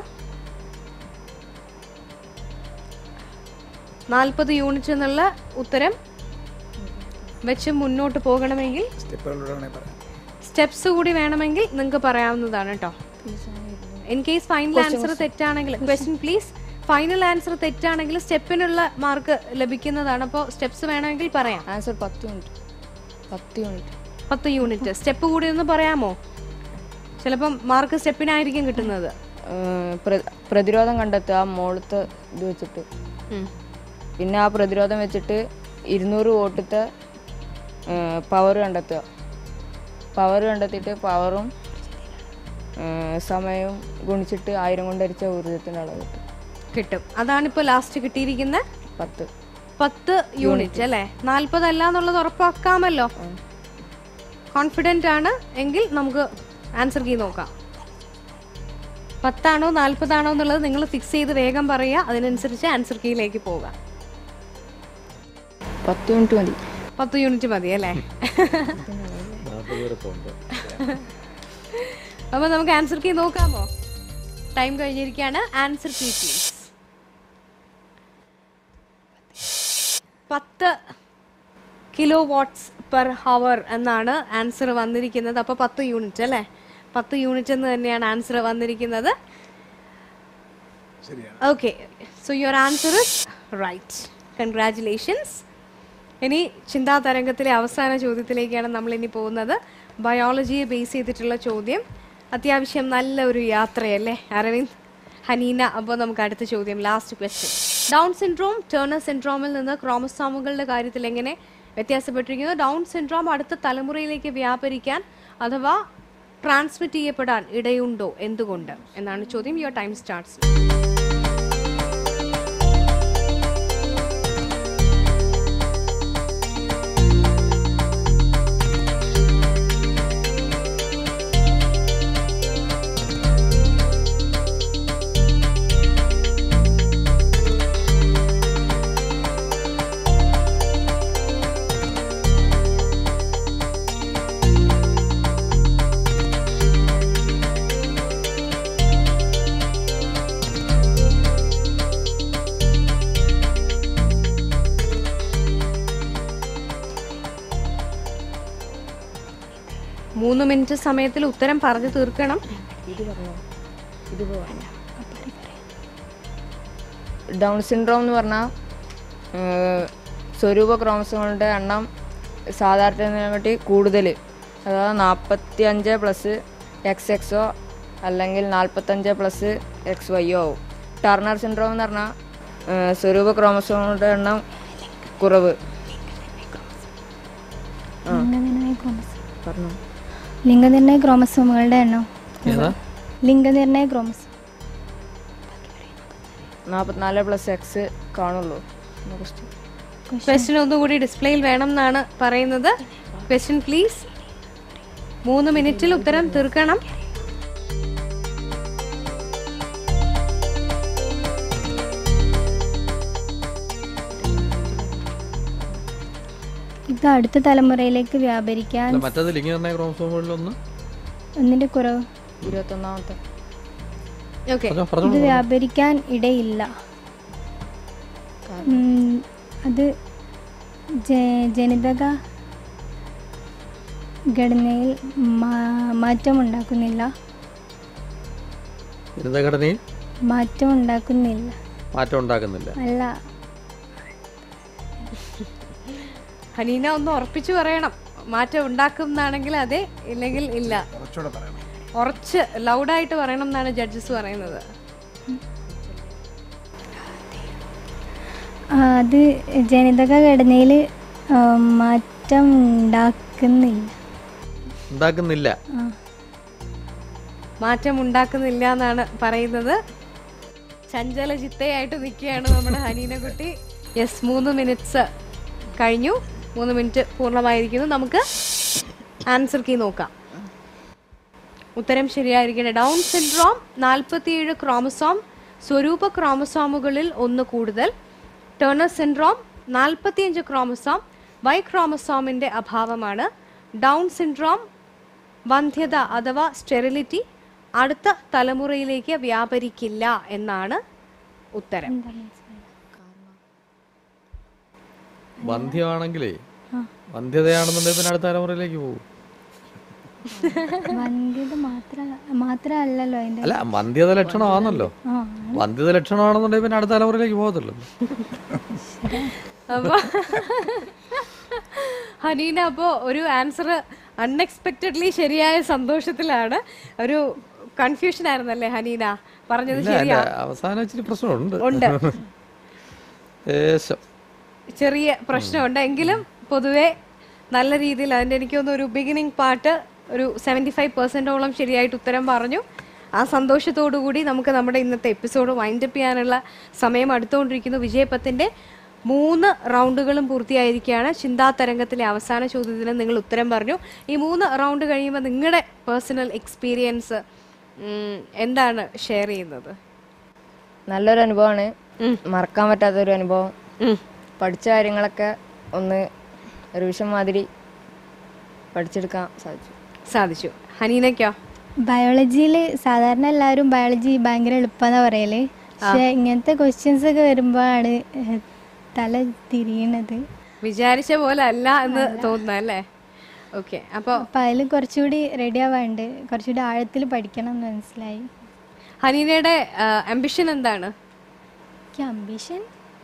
നാൽപ്പത് യൂണിറ്റ് എന്നുള്ള ഉത്തരം വെച്ച് മുന്നോട്ട് പോകണമെങ്കിൽ സ്റ്റെപ്സ് കൂടി വേണമെങ്കിൽ നിങ്ങൾക്ക് പറയാവുന്നതാണ് കേട്ടോ ഇൻ കേസ് ഫൈനൽ ആൻസർ തെറ്റാണെങ്കിൽ ക്വസ്റ്റ്യൻ പ്ലീസ് ഫൈനൽ ആൻസർ തെറ്റാണെങ്കിൽ സ്റ്റെപ്പിനുള്ള മാർക്ക് ലഭിക്കുന്നതാണ് അപ്പോൾ സ്റ്റെപ്സ് വേണമെങ്കിൽ പറയാം ആൻസർ പത്ത് യൂണിറ്റ് പത്ത് യൂണിറ്റ് പത്ത് യൂണിറ്റ് സ്റ്റെപ്പ് കൂടി ഒന്ന് പറയാമോ ചിലപ്പം മാർക്ക് സ്റ്റെപ്പിനായിരിക്കും കിട്ടുന്നത് ഏഹ് പ്ര- പ്രതിരോധം കണ്ടെത്തുക ആ മുകളത്തെ ഇത് വെച്ചിട്ട് പിന്നെ ആ പ്രതിരോധം വെച്ചിട്ട് ഇരുന്നൂറ് വോട്ടത്തെ പവർ കണ്ടെത്തുക പവർ കണ്ടെത്തിയിട്ട് പവറും സമയവും ഗുണിച്ചിട്ട് ആയിരം കൊണ്ടരിച്ച ഊർജത്തിൻ്റെ അളവ് കിട്ടും കിട്ടും അതാണിപ്പോൾ ലാസ്റ്റ് കിട്ടിയിരിക്കുന്ന പത്ത് പത്ത് യൂണിറ്റ് അല്ലേ നാൽപ്പതല്ല എന്നുള്ളത് ഉറപ്പാക്കാമല്ലോ കോൺഫിഡന്റ് ആണ് എങ്കിൽ നമുക്ക് ആൻസർ കീ നോക്കാം പത്താണോ നാൽപ്പതാണോ എന്നുള്ളത് നിങ്ങൾ ഫിക്സ് ചെയ്ത് വേഗം പറയുക അതിനനുസരിച്ച് ആൻസർ കീയിലേക്ക് പോകാം പത്ത് യൂണിറ്റ് മതി പത്ത് യൂണിറ്റ് മതി അല്ലേ അപ്പൊ നമുക്ക് ആൻസർ കീ നോക്കാമോ ടൈം കഴിഞ്ഞിരിക്കുകയാണ് ആൻസർ കീ പ്ലീസ് പത്ത് കിലോ വാട്ട്സ് പെർ ഹവർ എന്നാണ് ആൻസർ വന്നിരിക്കുന്നത് അപ്പോൾ പത്ത് യൂണിറ്റ് അല്ലേ പത്ത് യൂണിറ്റ് എന്ന് തന്നെയാണ് ആൻസർ വന്നിരിക്കുന്നത് okay so your answer is right congratulations ഇനി ചിന്താ തരംഗത്തിലെ അവസാന ചോദ്യത്തിലേക്കാണ് നമ്മൾ ഇനി പോകുന്നത് ബയോളജിയെ ബേസ് ചെയ്തിട്ടുള്ള ചോദ്യം അത്യാവശ്യം നല്ല ഒരു യാത്രയല്ലേ അരവിന്ദ് ഹനീന അപ്പോൾ നമുക്ക് അടുത്ത ചോദ്യം last question Down syndrome Turner സിൻഡ്രോമിൽ നിന്ന് ക്രോമസോമുകളുടെ കാര്യത്തിൽ എങ്ങനെ വ്യത്യാസപ്പെട്ടിരിക്കുന്നു ഡൗൺ സിൻഡ്രോം അടുത്ത തലമുറയിലേക്ക് വ്യാപരിക്കാൻ അഥവാ ട്രാൻസ്മിറ്റ് ചെയ്യപ്പെടാൻ ഇടയുണ്ടോ എന്തുകൊണ്ട് എന്നാണ് ചോദ്യം യുവർ ടൈം സ്റ്റാർട്ട്സ് മൂന്ന് മിനിറ്റ് സമയത്തിൽ ഉത്തരം പറഞ്ഞു തീർക്കണം ഇത് പറഞ്ഞോ ഇത് പറഞ്ഞോ ഡൗൺ സിൻഡ്രോം എന്ന് പറഞ്ഞാൽ സ്വരൂപ ക്രോമസോമുകളുടെ എണ്ണം സാധാരണക്കാട്ടി കൂടുതൽ അതായത് നാൽപ്പത്തി അഞ്ച് പ്ലസ് എക്സ് എക്സോ അല്ലെങ്കിൽ നാൽപ്പത്തഞ്ച് പ്ലസ് എക്സ് വൈയോ ആവും ടർണർ സിൻഡ്രോം എന്ന് പറഞ്ഞാൽ സ്വരൂപ ക്രോമസോമുകളുടെ എണ്ണം കുറവ് ലിംഗനിർണയ ക്രോമസോം പറഞ്ഞു ലിംഗനിർണയ ക്രോമസോമുകളുടെ എണ്ണം ഏതാ ലിംഗനിർണയ ക്രോമസോം നാൽപ്പത്തിനാല് പ്ലസ് എക്സ് കാണുള്ളൂ എന്ന question. ക്വസ്റ്റ്യൻ ഒന്നുകൂടി ഡിസ്പ്ലേയിൽ വേണം എന്നാണ് പറയുന്നത് ക്വസ്റ്റ്യൻ പ്ലീസ് മൂന്ന് മിനിറ്റിൽ ഉത്തരം തീർക്കണം ഇത് അടുത്ത തലമുറയിലേക്ക് വ്യാപരിക്കാൻ അല്ല മറ്റത് ലിംഗനിർണയ ക്രോമസോമുകളിലൊന്ന് ഒന്നിന്റെ കുറവ് ഇരുപത്തൊന്നാമത്തെ ഓക്കെ പറഞ്ഞോ പറഞ്ഞോ ഇത് വ്യാപരിക്കാൻ ഇടയില്ല ഉം, അത് ജ- ജനിതക ഘടനയിൽ മാ- മാറ്റമുണ്ടാക്കുന്നില്ല ജനിതഘടനയിൽ മാറ്റമുണ്ടാക്കുന്നില്ല മാറ്റം ഉണ്ടാക്കുന്നില്ല അല്ല ഹനീന ഒന്ന് ഉറപ്പിച്ചു പറയണം മാറ്റം ഉണ്ടാക്കും എന്നാണെങ്കിൽ അതെ ഇല്ലെങ്കിൽ ഇല്ല ഉറച്ച് ലൗഡായിട്ട് പറയണം എന്നാണ് ജഡ്ജസ് പറയുന്നത് ആ, അത് ജനിതക ഘടനയിൽ മാറ്റം ഉണ്ടാക്കുന്നില്ല ഉണ്ടാക്കുന്നില്ല ആ മാറ്റം ഉണ്ടാക്കുന്നില്ല എന്നാണ് പറയുന്നത് ചഞ്ചല ചിത്തയായിട്ട് നിൽക്കുകയാണ് നമ്മുടെ ഹനീന കുട്ടി യെസ് മൂന്ന് മിനിറ്റ്സ് കഴിഞ്ഞു മൂന്ന് മിനിറ്റ് പൂർണ്ണമായിരിക്കുന്നു നമുക്ക് ആൻസർ കീ നോക്കാം ഉത്തരം ശരിയായിരിക്കട്ടെ ഡൗൺ സിൻഡ്രോം നാൽപ്പത്തിയേഴ് ക്രോമസോം സ്വരൂപ ക്രോമസോമുകളിൽ ഒന്ന് കൂടുതൽ ടേണർ സിൻഡ്രോം നാൽപ്പത്തിയഞ്ച് ക്രോമസോം വൈ ക്രോമസോമിന്റെ അഭാവമാണ് ഡൗൺ സിൻഡ്രോം വന്ധ്യത അഥവാ സ്റ്റെറിലിറ്റി അടുത്ത തലമുറയിലേക്ക് വ്യാപരിക്കില്ല എന്നാണ് ഉത്തരം വന്ധ്യമാണെങ്കിലേ വന്ധ്യതയാണെന്നുണ്ടെങ്കിൽ പിന്നെ അടുത്ത തലമുറയിലേക്ക് പോകും വന്ധ്യത മാത്ര മാത്രമല്ലല്ലോ അതിന്റെ അല്ല വന്ധ്യത ലക്ഷണമാണല്ലോ ആ വന്ധ്യത ലക്ഷണമാണെന്നുണ്ടെങ്കിൽ പിന്നെ അടുത്ത തലമുറയിലേക്ക് പോകത്തില്ലല്ലോ അപ്പൊ ഹനീന അപ്പോ ഒരു ആൻസർ അൺഎക്സ്പെക്റ്റഡ്ലി ശരിയായ സന്തോഷത്തിലാണ് ഒരു കൺഫ്യൂഷൻ ആയിരുന്നല്ലേ ഹനീന പറഞ്ഞത് ഇല്ല ശരിയാ അല്ല അവസാനം ഇച്ചിരി പ്രശ്നമുണ്ട് ഉണ്ട് ലേശം ചെറിയ പ്രശ്നമുണ്ട് എങ്കിലും പൊതുവെ നല്ല രീതിയിൽ അതിൻ്റെ എനിക്ക് തോന്നുന്നു ഒരു ബിഗിനിങ് പാർട്ട് ഒരു സെവൻറ്റി ഫൈവ് പെർസെൻറ്റോളം ശരിയായിട്ട് ഉത്തരം പറഞ്ഞു ആ സന്തോഷത്തോടു കൂടി നമുക്ക് നമ്മുടെ ഇന്നത്തെ എപ്പിസോഡ് വൈൻഡപ്പ് ചെയ്യാനുള്ള സമയം അടുത്തുകൊണ്ടിരിക്കുന്നു വിജയപത്തിൻ്റെ മൂന്ന് റൗണ്ടുകളും പൂർത്തിയായിരിക്കുകയാണ് ചിന്താതരംഗത്തിലെ അവസാന ചോദ്യത്തിന് നിങ്ങൾ ഉത്തരം പറഞ്ഞു ഈ മൂന്ന് റൗണ്ട് കഴിയുമ്പോൾ നിങ്ങളുടെ പേഴ്സണൽ എക്സ്പീരിയൻസ് എന്താണ് ഷെയർ ചെയ്യുന്നത് നല്ലൊരു അനുഭവമാണ് മറക്കാൻ പറ്റാത്തൊരു അനുഭവം പഠിച്ച കാര്യങ്ങളൊക്കെ ഒന്ന് റിവിഷൻ മാതിരി പഠിച്ചെടുക്കാൻ സാധിച്ചു സാധിച്ചു ഹനീനയ്ക്കോ ബയോളജിയിൽ സാധാരണ എല്ലാവരും ബയോളജി ഭയങ്കര എളുപ്പമെന്നാ പറയല് പക്ഷെ ഇങ്ങനത്തെ ക്വസ്റ്റ്യൻസ് ഒക്കെ വരുമ്പോഴാണ് ഏഹ്, തല തിരിയണത് വിചാരിച്ച പോലെ അല്ല എന്ന് തോന്നുന്നു അല്ലേ ഓക്കെ അപ്പോൾ അപ്പം അതിൽ കുറച്ചുകൂടി റെഡി ആവാണ്ട് കുറച്ചുകൂടി ആഴത്തിൽ പഠിക്കണം എന്ന് മനസ്സിലായി ഹനീനയുടെ അംബിഷൻ എന്താണ് എനിക്ക് അംബിഷൻ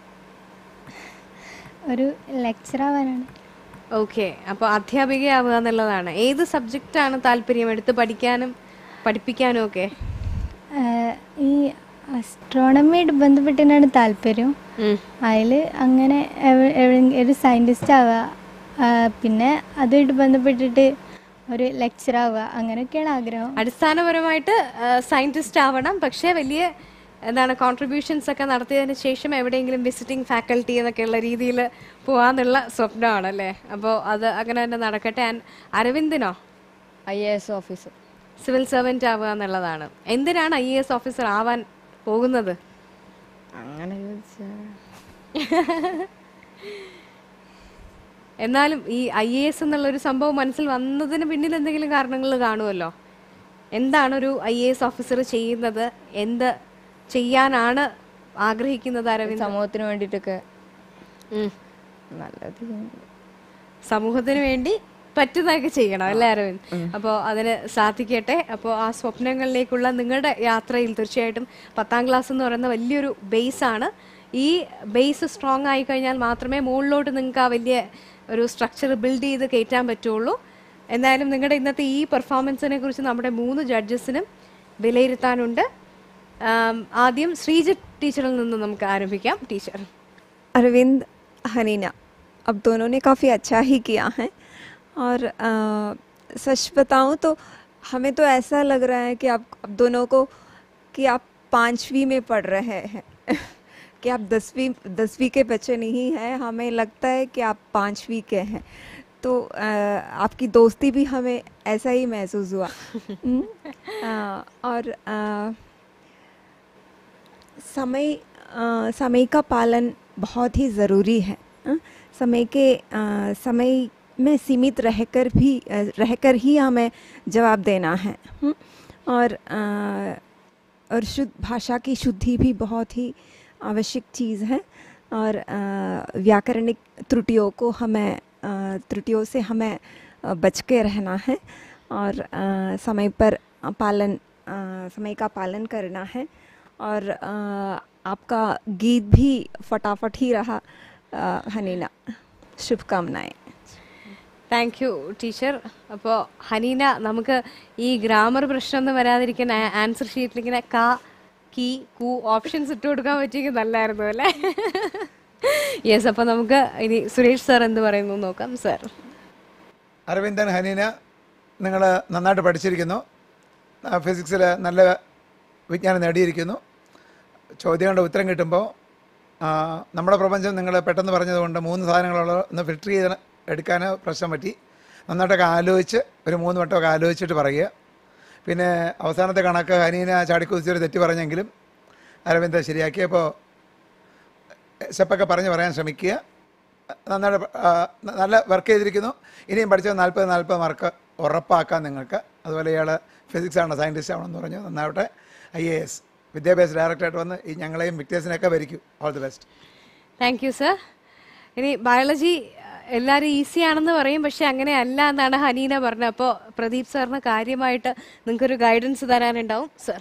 ഒരു ലെക്ചർ ആവാനാണ് ഓക്കെ അപ്പോൾ അധ്യാപികയാവുക എന്നുള്ളതാണ് ഏത് സബ്ജക്റ്റാണ് താല്പര്യം എടുത്ത് പഠിക്കാനും പഠിപ്പിക്കാനും ഒക്കെ ആഹ് ഈ അസ്ട്രോണമിയായിട്ട് ബന്ധപ്പെട്ടിട്ടാണ് താല്പര്യം അതിൽ അങ്ങനെ എവ- എവിടെ- ഒരു സയൻറ്റിസ്റ്റ് ആവുക ആഹ് പിന്നെ അതുമായിട്ട് ബന്ധപ്പെട്ടിട്ട് ഒരു ലെക്ചർ ആവുക അങ്ങനെയൊക്കെയാണ് ആഗ്രഹം അടിസ്ഥാനപരമായിട്ട് സയന്റിസ്റ്റ് ആവണം പക്ഷേ വലിയ എന്താണ് കോൺട്രിബ്യൂഷൻസ് ഒക്കെ നടത്തിയതിന് ശേഷം എവിടെയെങ്കിലും വിസിറ്റിംഗ് ഫാക്കൽറ്റി എന്നൊക്കെയുള്ള രീതിയിൽ പോകാന്നുള്ള സ്വപ്നമാണ് അല്ലേ അപ്പോൾ അത് അങ്ങനെ തന്നെ നടക്കട്ടെ ആൻഡ് അരവിന്ദിനോ I A S officer civil servant ആവുക എന്നുള്ളതാണ് എന്തിനാണ് ഐ എ എസ് ഓഫീസർ ആവാൻ പോകുന്നത് അങ്ങനെ ചോദിച്ചാൽ എന്നാലും ഈ ഐ എ എസ് എന്നുള്ളൊരു സംഭവം മനസ്സിൽ വന്നതിന് പിന്നിൽ എന്തെങ്കിലും കാരണങ്ങൾ കാണുമല്ലോ എന്താണ് ഒരു ഐ എ എസ് ഓഫീസർ ചെയ്യുന്നത് എന്ത് ചെയ്യാനാണ് ആഗ്രഹിക്കുന്നത് അരവിന്ദ് സമൂഹത്തിന് വേണ്ടിയിട്ടൊക്കെ ഉം. നല്ലത് സമൂഹത്തിന് വേണ്ടി പറ്റുന്നതൊക്കെ ചെയ്യണം അല്ലേ അരവിന്ദ് അപ്പോൾ അതിന് സാധിക്കട്ടെ അപ്പോൾ ആ സ്വപ്നങ്ങളിലേക്കുള്ള നിങ്ങളുടെ യാത്രയിൽ തീർച്ചയായിട്ടും പത്താം ക്ലാസ് എന്ന് പറയുന്ന വലിയൊരു ബേസ് ആണ് ഈ ബേസ് സ്ട്രോങ് ആയി കഴിഞ്ഞാൽ മാത്രമേ മുകളിലോട്ട് നിങ്ങൾക്ക് ആ വലിയ ഒരു സ്ട്രക്ചർ ബിൽഡ് ചെയ്ത് കയറ്റാൻ പറ്റുള്ളൂ എന്തായാലും നിങ്ങളുടെ ഇന്നത്തെ ഈ പെർഫോമൻസിനെ കുറിച്ച് നമ്മുടെ മൂന്ന് ജഡ്ജസിനും വിലയിരുത്താനുണ്ട് ആം, ആദ്യം ശ്രീജ ടീച്ചറിൽ നിന്ന് നമുക്ക് ആരംഭിക്കാം ടീച്ചർ अरविंद हनीना अब दोनों ने काफ़ी अच्छा ही किया है और अ, सच बताऊं तो हमें तो ऐसा लग रहा है कि आप अब दोनों को कि आप पांचवी में पढ़ रहे हैं कि आप दसवीं दसवीं के बच्चे नहीं हैं हमें लगता है कि आप पांचवी के हैं तो अ, आपकी दोस्ती भी हमें ऐसा ही महसूस हुआ हम्म, अ, और अ, समय अ, समय का पालन बहुत ही ज़रूरी है अ, समय के अ, समय में सीमित रहकर भी अ, रहकर ही हमें जवाब देना है हम्म, और अ, और शुद्ध भाषा की शुद्धि भी बहुत ही आवश्यक चीज़ है और अ, व्याकरणिक त्रुटियों को हमें अ, त्रुटियों से हमें अ, बच के रहना है और अ, समय पर पालन अ, समय का पालन करना है और अ, आपका गीत भी फटाफट ही रहा अ, हनीना शुभकामनाएं താങ്ക് യു ടീച്ചർ അപ്പോൾ ഹനീന നമുക്ക് ഈ ഗ്രാമർ പ്രശ്നമൊന്നും വരാതിരിക്കാൻ ആൻസർ ഷീറ്റിൽ ഇങ്ങനെ ക കീ കു ഓപ്ഷൻസ് ഇട്ട് കൊടുക്കാൻ പറ്റിയെങ്കിൽ നല്ലായിരുന്നു അല്ലേ യെസ് അപ്പോൾ നമുക്ക് ഇനി സുരേഷ് സാർ എന്ത് പറയുന്നു എന്ന് നോക്കാം സാർ അരവിന്ദൻ ഹനീന നിങ്ങൾ നന്നായിട്ട് പഠിച്ചിരിക്കുന്നു ഫിസിക്സിൽ നല്ല വിജ്ഞാനം നേടിയിരിക്കുന്നു ചോദ്യങ്ങളുടെ ഉത്തരം കിട്ടുമ്പോൾ ആ, നമ്മുടെ പ്രപഞ്ചം നിങ്ങൾ പെട്ടെന്ന് പറഞ്ഞതുകൊണ്ട് മൂന്ന് സാധനങ്ങളുള്ള ഒന്ന് ഫിൽറ്റർ ചെയ്ത് എടുക്കാൻ പ്രശ്നം പറ്റി നന്നായിട്ടൊക്കെ ആലോചിച്ച് ഒരു മൂന്ന് വട്ടമൊക്കെ ആലോചിച്ചിട്ട് പറയുക പിന്നെ അവസാനത്തെ കണക്ക് ഹനീന ചാടിക്കുതിച്ചൊരു തെറ്റ് പറഞ്ഞെങ്കിലും അരവിന്ദ് ശരിയാക്കിയപ്പോൾ സ്റ്റെപ്പൊക്കെ പറഞ്ഞ് പറയാൻ ശ്രമിക്കുക നന്നായിട്ട് പ- ആ, ന- നല്ല വർക്ക് ചെയ്തിരിക്കുന്നു ഇനിയും പഠിച്ച നാൽപ്പത് നാൽപ്പത് മാർക്ക് ഉറപ്പാക്കാം നിങ്ങൾക്ക് അതുപോലെ ഇയാൾ ഫിസിക്സ് ആണ് സയൻറ്റിസ്റ്റ് ആണെന്ന് പറഞ്ഞു നന്നാവട്ടെ ഐ എ എസ് വിദ്യാഭ്യാസ ഡയറക്ടറായിട്ട് വന്ന് ഈ ഞങ്ങളെയും വിക്ടേഴ്സിനെയൊക്കെ ഭരിക്കും all the best thank you sir ഇനി ബയോളജി എല്ലാവരും ഈസി ആണെന്ന് പറയും പക്ഷെ അങ്ങനെ അല്ല എന്നാണ് ഹനീന പറഞ്ഞത് അപ്പോൾ പ്രദീപ് സാറിന് കാര്യമായിട്ട് നിങ്ങൾക്കൊരു ഗൈഡൻസ് തരാനുണ്ടാവും സർ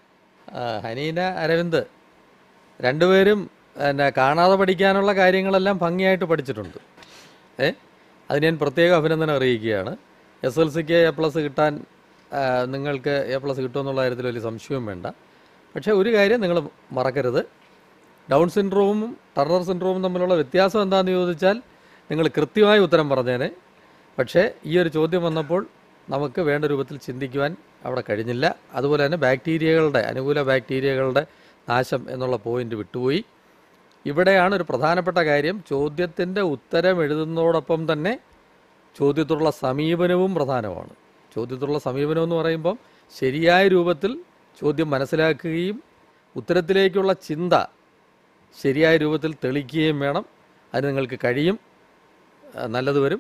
ആ, ഹനീന അരവിന്ദ് രണ്ടുപേരും പിന്നെ കാണാതെ പഠിക്കാനുള്ള കാര്യങ്ങളെല്ലാം ഭംഗിയായിട്ട് പഠിച്ചിട്ടുണ്ട് ഏ അത് ഞാൻ പ്രത്യേകം അഭിനന്ദനം അറിയിക്കുകയാണ് എസ് എൽ സിക്ക് എ പ്ലസ് കിട്ടാൻ ആ, നിങ്ങൾക്ക് എ പ്ലസ് കിട്ടുമെന്നുള്ള കാര്യത്തിൽ വലിയ സംശയവും വേണ്ട പക്ഷേ ഒരു കാര്യം നിങ്ങൾ മറക്കരുത് ഡൗൺ സിൻഡ്രോമും ടർണർ സിൻഡ്രോമും തമ്മിലുള്ള വ്യത്യാസം എന്താണെന്ന് ചോദിച്ചാൽ നിങ്ങൾ കൃത്യമായ ഉത്തരം പറഞ്ഞേനെ പക്ഷേ ഈ ഒരു ചോദ്യം വന്നപ്പോൾ നമുക്ക് വേണ്ട രൂപത്തിൽ ചിന്തിക്കുവാൻ അവിടെ കഴിഞ്ഞില്ല അതുപോലെ തന്നെ ബാക്ടീരിയകളുടെ അനുകൂല ബാക്ടീരിയകളുടെ നാശം എന്നുള്ള പോയിന്റ് വിട്ടുപോയി ഇവിടെയാണ് ഒരു പ്രധാനപ്പെട്ട കാര്യം ചോദ്യത്തിൻ്റെ ഉത്തരം എഴുതുന്നതോടൊപ്പം തന്നെ ചോദ്യത്തോടുള്ള സമീപനവും പ്രധാനമാണ് ചോദ്യത്തോടുള്ള സമീപനം എന്ന് പറയുമ്പം ശരിയായ രൂപത്തിൽ ചോദ്യം മനസ്സിലാക്കുകയും ഉത്തരത്തിലേക്കുള്ള ചിന്ത ശരിയായ രൂപത്തിൽ തെളിക്കുകയും വേണം അതിന് നിങ്ങൾക്ക് കഴിയും ആ, നല്ലത് വരും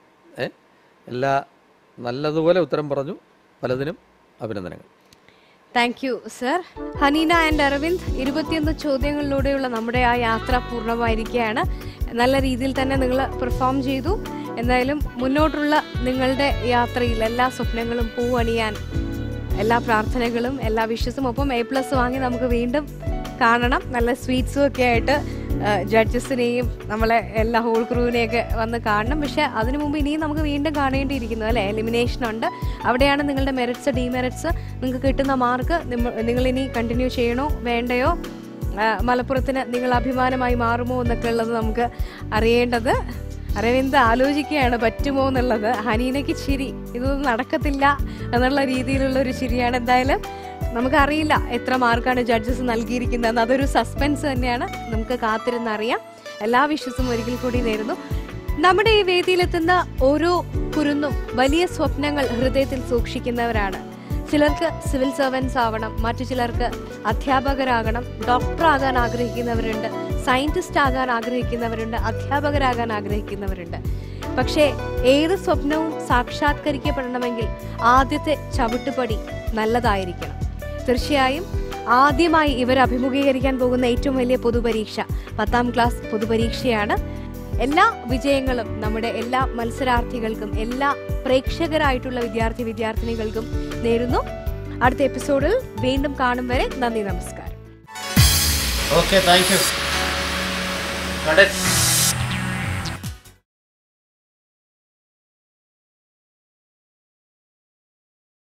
ഏ എല്ലാ നല്ലതുപോലെ ഉത്തരം പറഞ്ഞു പലതിനും അഭിനന്ദനങ്ങൾ thank you sir Haneena and Aravind ഇരുപത്തിയൊന്ന് ചോദ്യങ്ങളിലൂടെയുള്ള നമ്മുടെ ആ യാത്ര പൂർണ്ണമായിരിക്കുകയാണ് നല്ല രീതിയിൽ തന്നെ നിങ്ങൾ പെർഫോം ചെയ്തു എന്തായാലും മുന്നോട്ടുള്ള നിങ്ങളുടെ യാത്രയിൽ എല്ലാ സ്വപ്നങ്ങളും പൂവണിയാൻ എല്ലാ പ്രാർത്ഥനകളും എല്ലാ വിഷസും ഒപ്പം എ പ്ലസ് വാങ്ങി നമുക്ക് വീണ്ടും കാണണം നല്ല സ്വീറ്റ്സും ഒക്കെ ആയിട്ട് ജഡ്ജസിനെയും നമ്മളെ എല്ലാ ഹോൾ ക്രൂവിനെയൊക്കെ വന്ന് കാണണം പക്ഷെ അതിനു മുമ്പ് ഇനിയും നമുക്ക് വീണ്ടും കാണേണ്ടിയിരിക്കുന്നു അല്ലേ എലിമിനേഷൻ ഉണ്ട് അവിടെയാണ് നിങ്ങളുടെ മെറിറ്റ്സ് ഡിമെറിറ്റ്സ് നിങ്ങൾക്ക് കിട്ടുന്ന മാർക്ക് നിങ്ങൾ ഇനി കണ്ടിന്യൂ ചെയ്യണോ വേണ്ടയോ ആ, മലപ്പുറത്തിന് നിങ്ങൾ അഭിമാനമായി മാറുമോ എന്നൊക്കെ ഉള്ളത് നമുക്ക് അറിയേണ്ടത് അരവിന്ദ് ആലോചിക്കുകയാണ് പറ്റുമോ എന്നുള്ളത് ഹനീനയ്ക്ക് ചിരി ഇതൊന്നും നടക്കത്തില്ല എന്നുള്ള രീതിയിലുള്ള ഒരു ചിരിയാണ് എന്തായാലും നമുക്കറിയില്ല എത്ര മാർക്കാണ് ജഡ്ജസ് നൽകിയിരിക്കുന്നത് അതൊരു സസ്പെൻസ് തന്നെയാണ് നമുക്ക് കാത്തിരുന്നറിയാം എല്ലാ വിശ്വസും ഒരിക്കൽ കൂടി നേരുന്നു നമ്മുടെ ഈ വേദിയിലെത്തുന്ന ഓരോ കുരുന്നും വലിയ സ്വപ്നങ്ങൾ ഹൃദയത്തിൽ സൂക്ഷിക്കുന്നവരാണ് ചിലർക്ക് സിവിൽ സർവൻസ് ആവണം മറ്റു ചിലർക്ക് അധ്യാപകരാകണം ഡോക്ടർ ആകാൻ ആഗ്രഹിക്കുന്നവരുണ്ട് സയന്റിസ്റ്റ് ആകാൻ ആഗ്രഹിക്കുന്നവരുണ്ട് അധ്യാപകരാകാൻ ആഗ്രഹിക്കുന്നവരുണ്ട് പക്ഷേ ഏത് സ്വപ്നവും സാക്ഷാത്കരിക്കപ്പെടണമെങ്കിൽ ആദ്യത്തെ ചവിട്ടുപടി നല്ലതായിരിക്കണം തീർച്ചയായും ആദ്യമായി ഇവർ അഭിമുഖീകരിക്കാൻ പോകുന്ന ഏറ്റവും വലിയ പൊതുപരീക്ഷ പത്താം ക്ലാസ് പൊതുപരീക്ഷയാണ് എല്ലാ വിജയങ്ങളും നമ്മുടെ എല്ലാ മത്സരാർത്ഥികൾക്കും എല്ലാ പ്രേക്ഷകരായിട്ടുള്ള വിദ്യാർത്ഥി വിദ്യാർത്ഥിനികൾക്കും നേരുന്നു അടുത്ത എപ്പിസോഡിൽ വീണ്ടും കാണും വരെ നന്ദി നമസ്കാരം Okay, thank you. Got it.